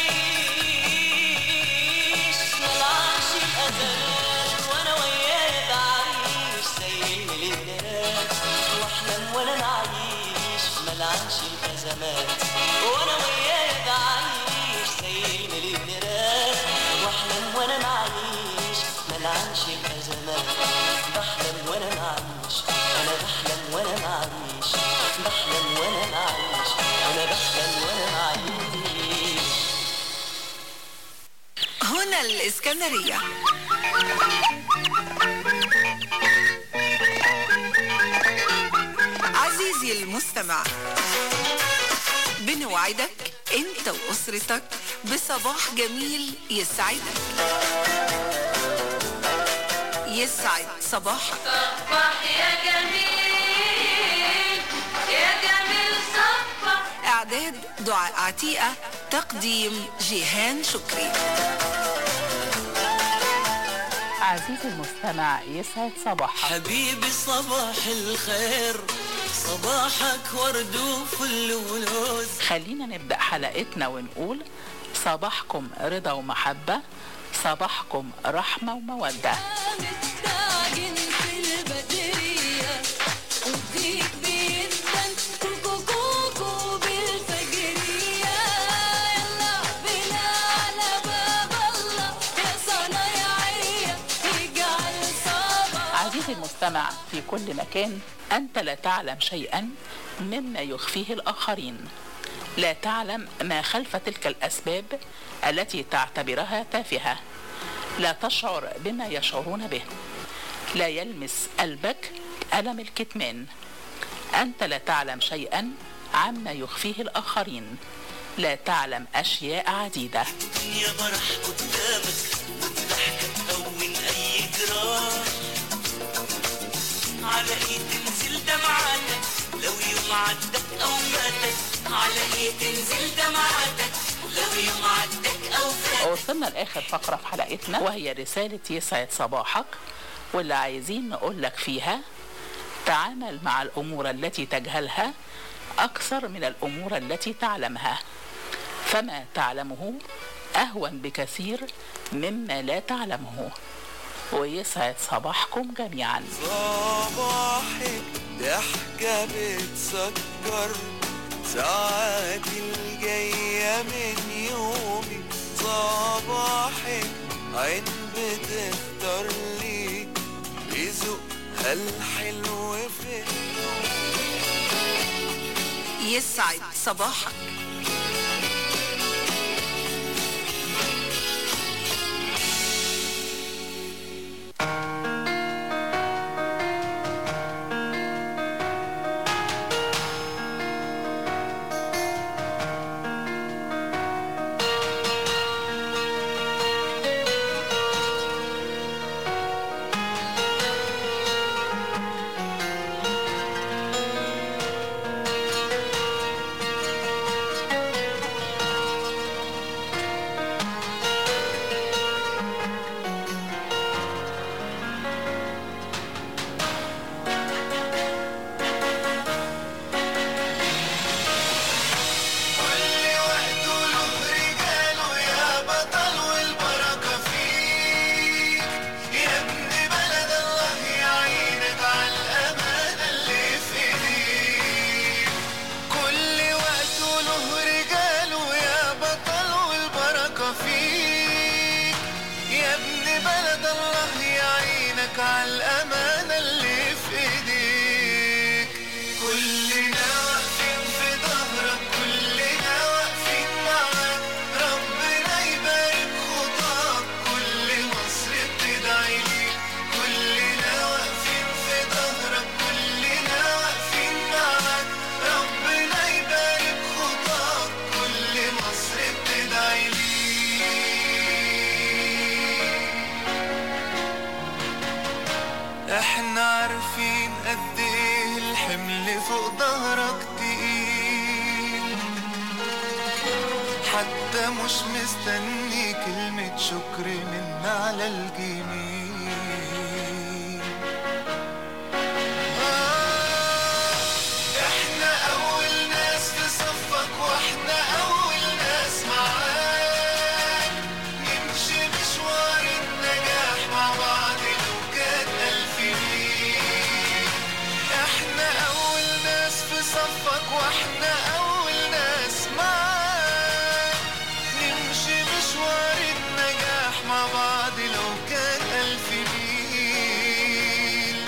الاقيش ملعنش الازمات وانا وياه بعيش زي المليونيرات واحلم وانا معيش ملعنش الازمات وانا وياه بعيش زي المليونيرات واحلم وانا معيش ملعنش الازمات بحلم وانا معيش انا بحلم وانا معيش بحلم وانا معيش انا بحلم وانا معيش هنا الإسكندرية عزيزي المستمع بنوعدك انت واسرتك بصباح جميل يسعدك يسعد صباحك صبح يا جميل يا جميل صبح اعداد دعاء عتيقة تقديم جيهان شكري عزيزي المستمع يسعد صباحك حبيبي صباح الخير صباحك ورد وفل ولوز خلينا نبدأ حلقتنا ونقول صباحكم رضا ومحبة صباحكم رحمة ومودة مستعجن في البدرية وديك بيدن كوكو كوكو بالفجرية يلا بنا على باب الله يا صنايعية اجعل صباح عزيزي المستمع في كل مكان أنت لا تعلم شيئا مما يخفيه الآخرين لا تعلم ما خلف تلك الأسباب التي تعتبرها تافهة لا تشعر بما يشعرون به لا يلمس قلبك ألم الكتمان أنت لا تعلم شيئا عما يخفيه الآخرين لا تعلم أشياء عديدة الدنيا مرح قدامك والضحكة تهون أي جراح على إيه تنزل دمعاتك لو يوم عدك أو فاتك على إيه تنزل دمعاتك لو يوم عدك أو فاتك وصلنا لآخر فقرة في حلقتنا وهي رسالة يسعد صباحك واللي عايزين نقول لك فيها تعامل مع الأمور التي تجهلها أكثر من الأمور التي تعلمها فما تعلمه أهون بكثير مما لا تعلمه ويسعد صباحكم جميعا صباحك ضحكة بتسكر ساعاتي الجاية من يومي صباحك عين بتختار لي بذوقها الحلو في يسعد صباحك كل وقت له رجاله يا بطل والبركة فيك يا ابن بلد الله يعينك على الأمانة اللي في ايديك كل وقت له رجاله يا بطل والبركة فيك يا ابن بلد الله يعينك على الأمانة اللي في ايديك كلنا واقفين في ظهرك كلنا واقفين معاك ربنا يبارك خطاك كل مصر بتدعي ليك كلنا واقفين في ظهرك كلنا واقفين معاك ربنا يبارك خطاك كل مصر بتدعي ليك احنا عارفين قد ايه الحمل فوق ظهرك تقيل حتى مش مستني كلمة شكر منا على الجميل آه، احنا اول ناس في صفك واحنا اول ناس معاك نمشي مشوار النجاح مع بعض لو كان ألف ميل احنا أول ناس في صفك واحنا أول ناس معاك نمشي مشوار النجاح مع بعض لو كان ألف ميل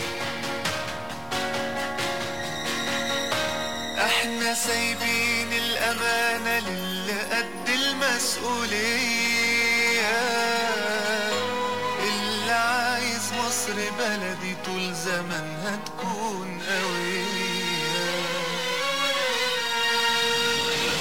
احنا سايبين الأمانة للي قد المسؤولية اللي عايز مصر بلدي طول زمانها تكون قوية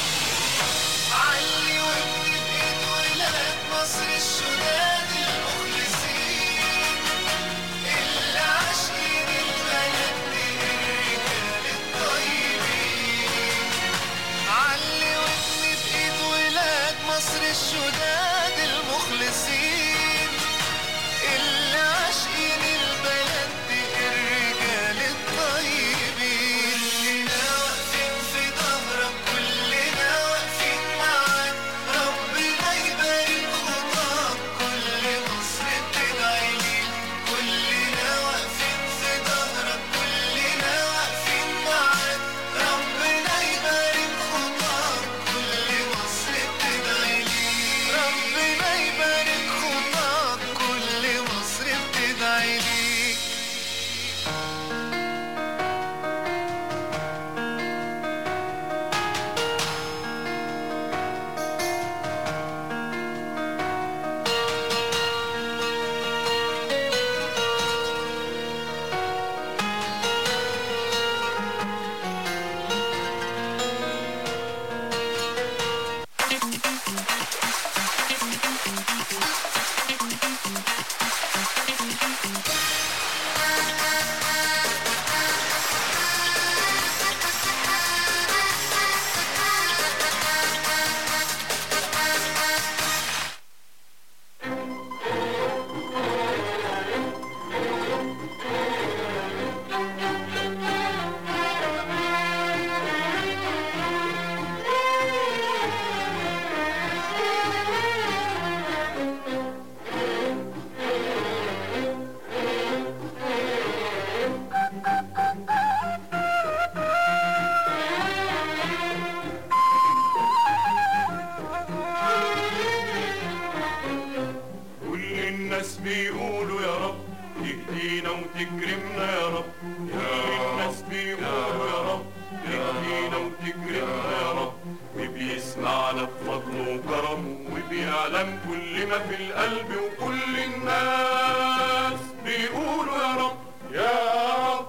علي وابني بإيد ولاد مصر الشداد المخلصين اللي عاشقين البلد دي الرجال الطيبين علي وابني بإيد ولاد مصر الشداد المخلصين اللي عاشقين البلد دي الرجال الطيبين نسمة في القلب وكل الناس بيقولوا يا رب يا رب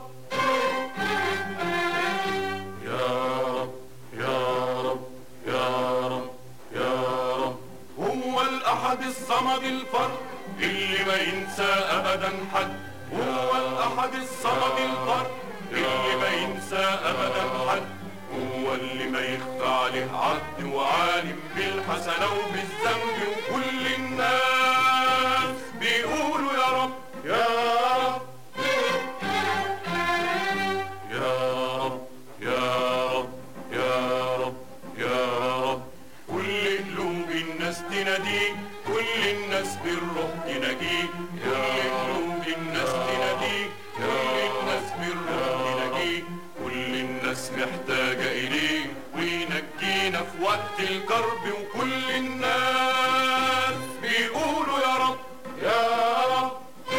يا رب يا رب يا رب يا رب هو الأحد الصمد الفرد اللي ما ينسى أبدا حد هو الأحد الصمد الفرد اللي ما ينسى أبدا حد هو اللي ما يخفى عليه عبد وعالم بالحسنة وبالذنب وكل الناس بيقولوا يا رب يا رب يا رب يا رب يا رب يا رب كل قلوب الناس تناديك كل الناس بالروح تناجيك كل قلوب الناس تناديك كل الناس بالروح تناجيك كل الناس محتاجة إليك وينجينا في وقت الكرب وكل الناس بيقولوا يا رب يا رب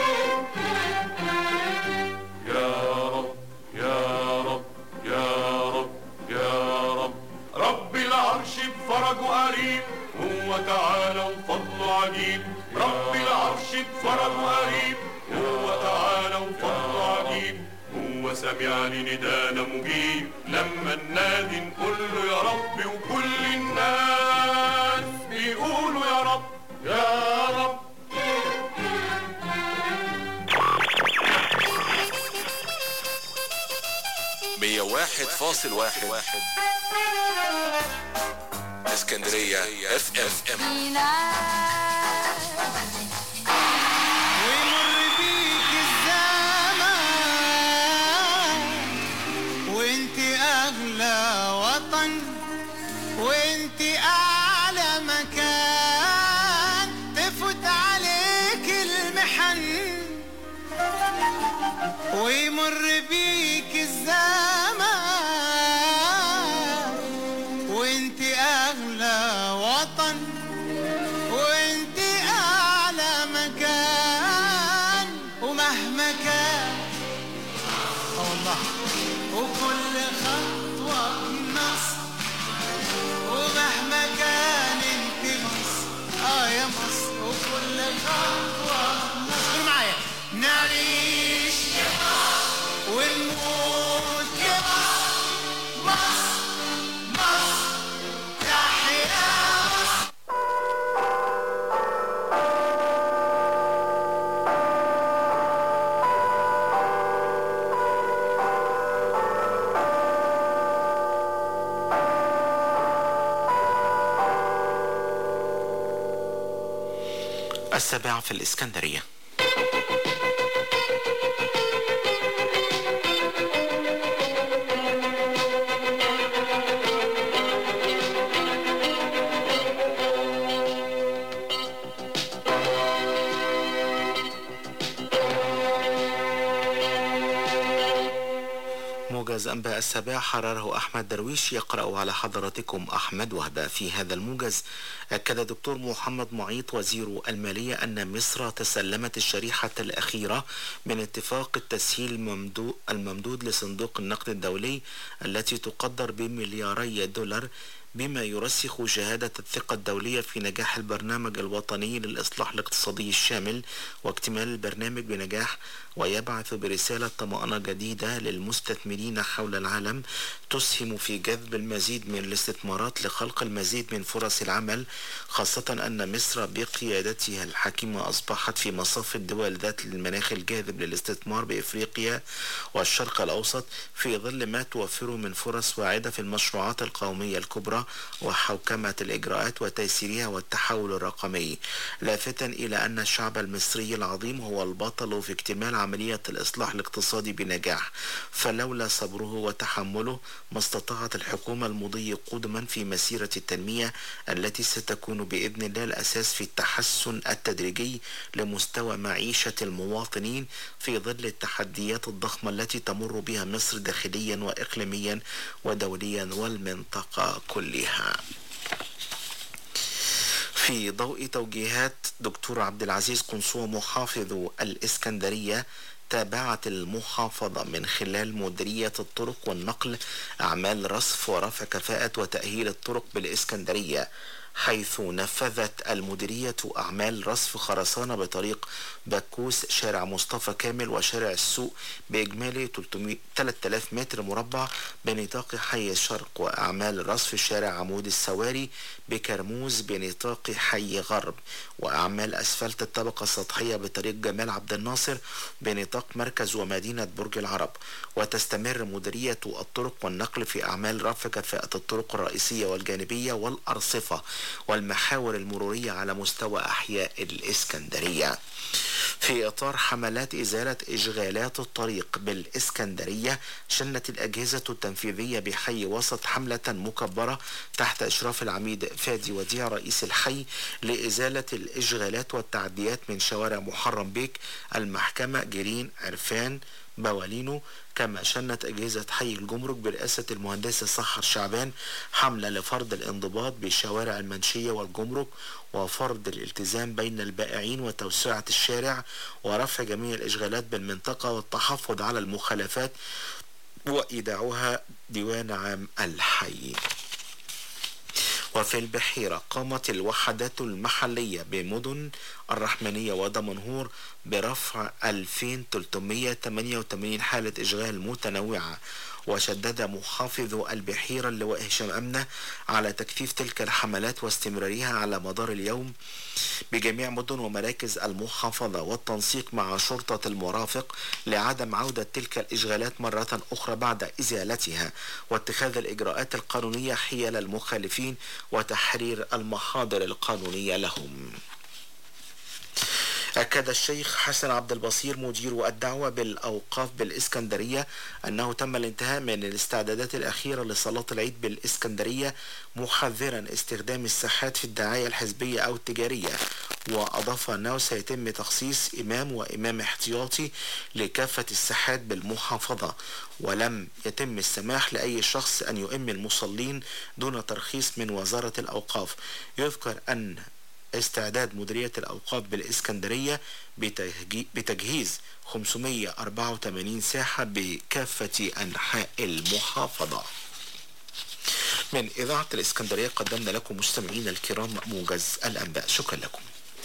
يا رب يا رب يا رب يا رب رب العرش بفرجه قريب هو تعالى وفضله عجيب رب العرش بفرجه قريب هو تعالى وفضله عجيب هو سمع لندانا مجيب لما ننادي نقول له يا رب وكل الناس بيقولوا يا رب يا رب مية واحد فاصل واحد اسكندرية اف ام ويمر بيك الزمان وانت اغلى وطن وانت اعلى مكان تفوت عليك المحن ويمر بيك الزمان وانت اغلى وطن وانت اعلى مكان ومهما كان آه والله وكل خطوة بنصر ومهما كان انت مصر اه يا مصر وكل خطوة بنصر معايا نعيش يا مصر ونموت يا مصر مصر مصر تحيا مصر السابعة في الإسكندرية موجز أنباء السابع حرره أحمد درويش يقرأ على حضراتكم أحمد وهبة في هذا الموجز أكد دكتور محمد معيط وزير المالية أن مصر تسلمت الشريحة الأخيرة من اتفاق التسهيل الممدو- الممدود لصندوق النقد الدولي التي تقدر بملياري دولار بما يرسخ شهادة الثقة الدولية في نجاح البرنامج الوطني للإصلاح الاقتصادي الشامل واكتمال البرنامج بنجاح ويبعث برسالة طمأنة جديدة للمستثمرين حول العالم تسهم في جذب المزيد من الاستثمارات لخلق المزيد من فرص العمل خاصة أن مصر بقيادتها الحكيمة أصبحت في مصاف الدول ذات المناخ الجاذب للاستثمار بإفريقيا والشرق الأوسط في ظل ما توفره من فرص واعدة في المشروعات القومية الكبرى وحوكمة الإجراءات وتيسيرها والتحول الرقمي لافتا إلى أن الشعب المصري العظيم هو البطل في اكتمال عملية الإصلاح الاقتصادي بنجاح فلولا صبره وتحمله ما استطاعت الحكومة المضي قدما في مسيرة التنمية التي ستكون بإذن الله الأساس في التحسن التدريجي لمستوى معيشة المواطنين في ظل التحديات الضخمة التي تمر بها مصر داخليا وإقليميا ودوليا والمنطقة كلها في ضوء توجيهات دكتور عبد العزيز قنصوة محافظ الإسكندرية تابعت المحافظة من خلال مديرية الطرق والنقل أعمال رصف ورفع كفاءة وتأهيل الطرق بالإسكندرية حيث نفذت المديرية أعمال رصف خرسانة بطريق بكوس شارع مصطفى كامل وشارع السوق بإجمالي 300 3000 متر مربع بنطاق حي الشرق وأعمال رصف شارع عمود السواري بكرموز بنطاق حي غرب وأعمال أسفلت الطبقة السطحية بطريق جمال عبد الناصر بنطاق مركز ومدينة برج العرب وتستمر مديرية الطرق والنقل في أعمال رفع كفاءة الطرق الرئيسية والجانبية والأرصفة والمحاور المرورية على مستوى أحياء الإسكندرية في إطار حملات إزالة إشغالات الطريق بالإسكندرية شنت الأجهزة التنفيذية بحي وسط حملة مكبرة تحت إشراف العميد فادي وديع رئيس الحي لإزالة الإشغالات والتعديات من شوارع محرم بيك المحكمة جرين عرفان بوالينو كما شنت أجهزة حي الجمرك برئاسة المهندس سحر شعبان حملة لفرض الانضباط بشوارع المنشية والجمرك وفرض الالتزام بين البائعين وتوسعة الشارع ورفع جميع الإشغالات بالمنطقة والتحفظ على المخالفات وإيداعها ديوان عام الحي وفي البحيرة قامت الوحدات المحلية بمدن الرحمنية ودمنهور برفع 2388 حالة إشغال متنوعة وشدد محافظ البحيرة اللواء هشام أمنة على تكثيف تلك الحملات واستمرارها على مدار اليوم بجميع مدن ومراكز المحافظة والتنسيق مع شرطة المرافق لعدم عودة تلك الإشغالات مرة أخرى بعد إزالتها واتخاذ الإجراءات القانونية حيال المخالفين وتحرير المحاضر القانونية لهم أكد الشيخ حسن عبد البصير مدير الدعوة بالأوقاف بالإسكندرية أنه تم الانتهاء من الاستعدادات الأخيرة لصلاة العيد بالإسكندرية محذرا استخدام الساحات في الدعاية الحزبية أو التجارية وأضاف أنه سيتم تخصيص إمام وإمام احتياطي لكافة الساحات بالمحافظة ولم يتم السماح لأي شخص أن يؤم المصلين دون ترخيص من وزارة الأوقاف يذكر أن استعداد مديرية الأوقاف بالإسكندرية بتهجي- بتجهيز 584 ساحة بكافة أنحاء المحافظة من إذاعة الإسكندرية قدمنا لكم مستمعين الكرام موجز الأنباء شكرا لكم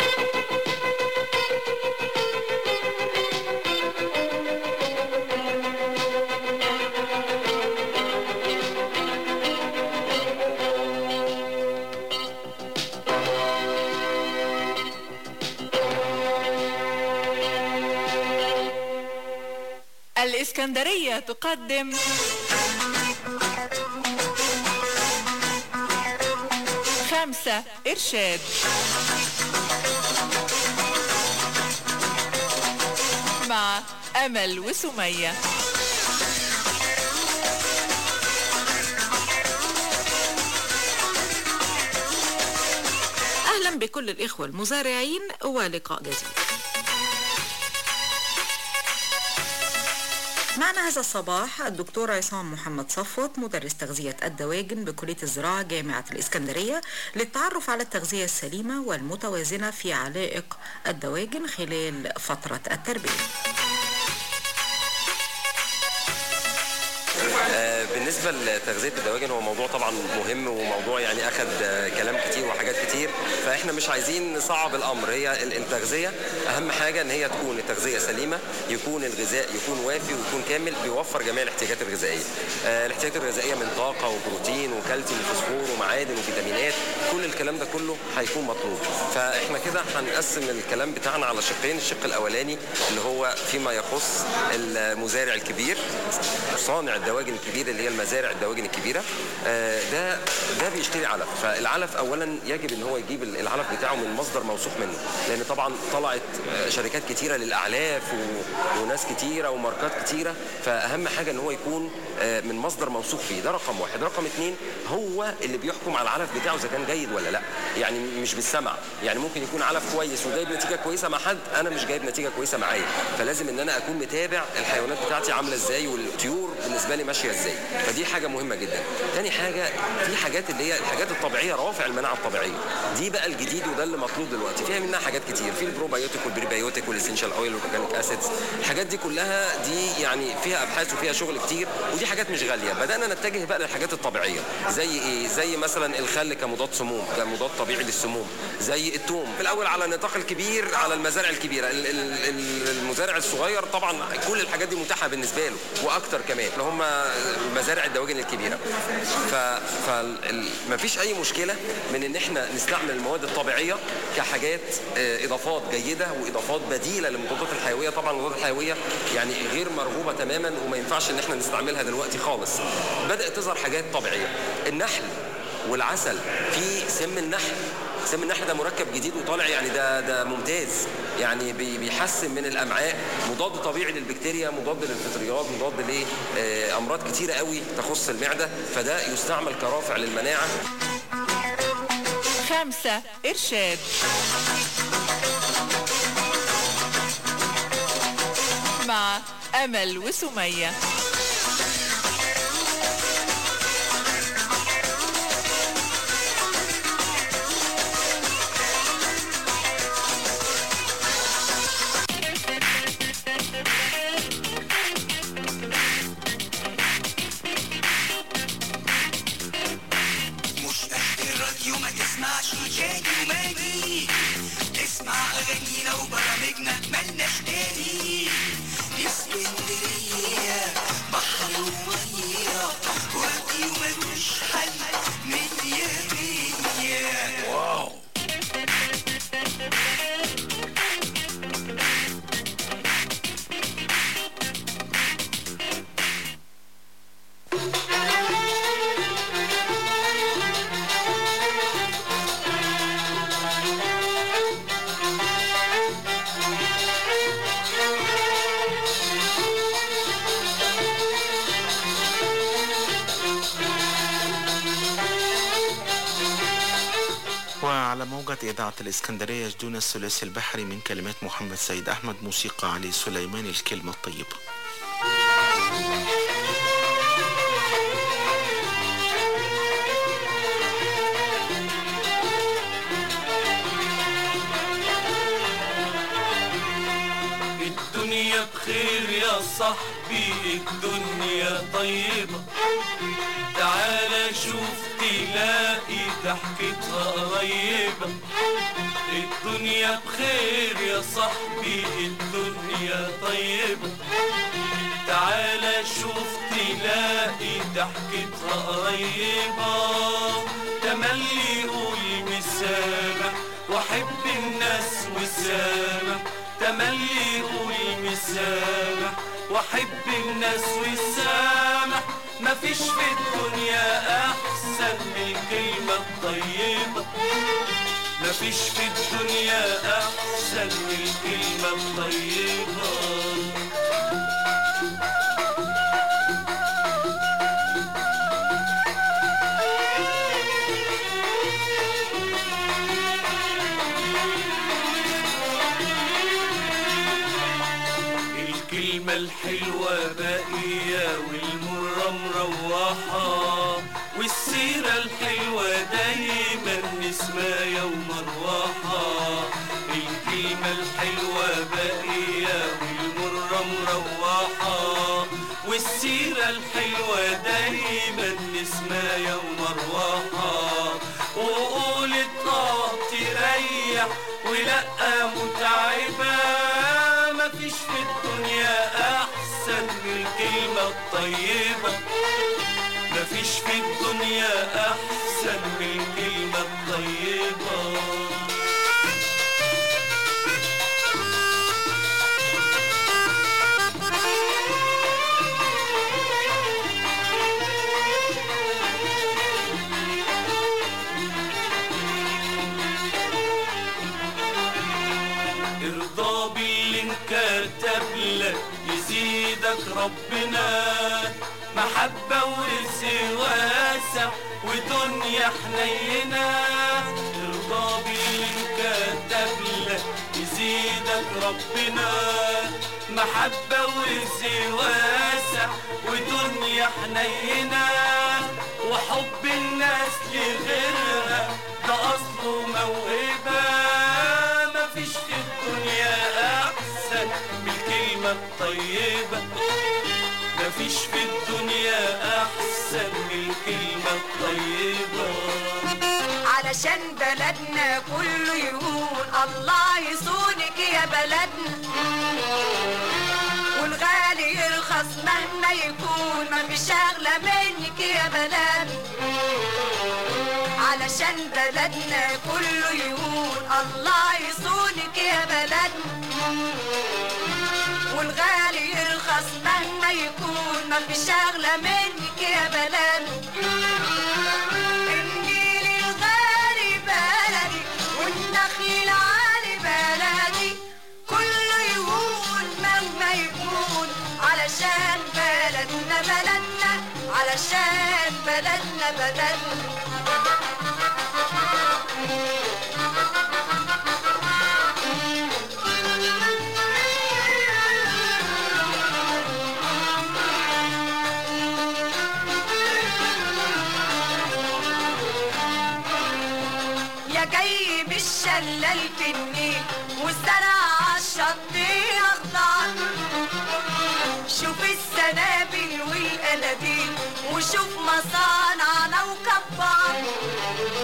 الإسكندرية تقدم خمسة إرشاد مع أمل وسمية أهلا بكل الإخوة المزارعين ولقاء جديد معنا هذا الصباح الدكتور عصام محمد صفوت مدرس تغذية الدواجن بكلية الزراعة جامعة الإسكندرية للتعرف على التغذية السليمة والمتوازنة في علائق الدواجن خلال فترة التربية آه، بالنسبة لتغذية الدواجن هو موضوع طبعا مهم وموضوع يعني أخد آه، كلام كتير وحاجات كتير فإحنا مش عايزين نصعب الأمر هي ال- التغذية أهم حاجة إن هي تكون التغذية سليمة يكون الغذاء يكون وافي ويكون كامل بيوفر جميع الاحتياجات الغذائية آه، الاحتياجات الغذائية من طاقة وبروتين وكالسيوم وفوسفور ومعادن وفيتامينات كل الكلام ده كله هيكون مطلوب فإحنا كده هنقسم الكلام بتاعنا على شقين الشق الأولاني اللي هو فيما يخص المزارع الكبير صانع الدواجن الكبير اللي هي المزارع الدواجن الكبيره آه، ده ده بيشتري علف فالعلف اولا يجب ان هو يجيب العلف بتاعه من مصدر موثوق منه لان طبعا طلعت آه، شركات كتيره للاعلاف و... وناس كتيره وماركات كتيره فاهم حاجه ان هو يكون آه، من مصدر موثوق فيه ده رقم واحد رقم اتنين هو اللي بيحكم على العلف بتاعه اذا كان جيد ولا لا يعني مش بالسمع يعني ممكن يكون علف كويس وجايب نتيجه كويسه مع حد انا مش جايب نتيجه كويسه معايا فلازم ان انا اكون متابع الحيوانات بتاعتي عامله ازاي الطيور بالنسبه لي ماشيه ازاي فدي حاجه مهمه جدا تاني حاجه في حاجات اللي هي الحاجات الطبيعيه روافع المناعه الطبيعيه دي بقى الجديد وده اللي مطلوب دلوقتي فيها منها حاجات كتير في البروبايوتيك والبريبايوتيك والاسنشال اويل والاورجانيك اسيدز الحاجات دي كلها دي يعني فيها ابحاث وفيها شغل كتير ودي حاجات مش غاليه بدانا نتجه بقى للحاجات الطبيعيه زي ايه زي مثلا الخل كمضاد سموم كمضاد طبيعي للسموم زي التوم في الاول على النطاق الكبير على المزارع الكبيره ال- ال- ال- المزارع الصغير طبعا كل الحاجات دي متاحه بالنسبه له واكتر كمان اللي هم مزارع الدواجن الكبيره ف فمفيش اي مشكله من ان احنا نستعمل المواد الطبيعيه كحاجات آه، اضافات جيده واضافات بديله للمضادات الحيويه طبعا المضادات الحيويه يعني غير مرغوبه تماما وما ينفعش ان احنا نستعملها دلوقتي خالص بدات تظهر حاجات طبيعيه النحل والعسل في سم النحل سم النحل ده مركب جديد وطالع يعني ده ده ممتاز يعني بي- بيحسن من الامعاء مضاد طبيعي للبكتيريا مضاد للفطريات مضاد لامراض كتيره قوي تخص المعده فده يستعمل كرافع للمناعه خمسة إرشاد مع أمل وسمية مش قد الراديو ما تسمعش جاي وماجي اسمع اغانينا وبرامجنا ملناش تاني اسكندرية بحر ومية راديو ملوش حل مية مية واو وعلى موجة إذاعة الإسكندرية يجدون الثلاثي البحري من كلمات محمد سيد أحمد موسيقى علي سليمان الكلمة الطيبة الدنيا بخير يا صاحبي الدنيا طيبة تعال شوف تلاقي ضحكتها قريبة الدنيا بخير يا صاحبي الدنيا طيبة تعال شوف تلاقي ضحكتها قريبة تملي قول مسامح واحب الناس وسامح تملي قول مسامح واحب الناس وسامح مفيش في الدنيا احسن من الكلمة الطيبة مفيش في الدنيا احسن من الكلمة الطيبة الكلمة الحلوة باقية والمرة مروحة والسيرة الحلوة دايما نسمة ومروحة الكلمة الحلوة باقية والمرة مروحة والسيرة الحلوة دايما نسمة ومروحة وقولت اه تريح ولا متعبة مفيش في الدنيا احسن من الكلمة الطيبة مفيش في الدنيا احسن من الكلمة الطيبة ارضى باللي انكتب لك يزيدك ربنا محبة ورزق واسع ودنيا حنينة ارضى باللي انكتب لك يزيدك ربنا محبة ورزق واسع ودنيا حنينة وحب الناس لغيرها ده أصله موهبة مفيش في الدنيا أحسن من الكلمة الطيبة مفيش في الدنيا أحسن من الكلمة الطيبة علشان بلدنا كله يقول الله يصونك يا بلدنا والغالي يرخص مهما يكون ما فيش اغلى منك يا بلدنا علشان بلدنا كله يقول الله يصونك يا بلدنا والغالي يرخص مهما يكون ما فيش اغلى منك يا بلدنا النيل الغالي بلدي والنخيل عالي بلدي كله يقول مهما يكون علشان بلدنا بلدنا علشان بلدنا بلدنا يا جاي بالشلال في النيل والزرع عالشط اخضر شوف السنابل والاناديل وشوف مصار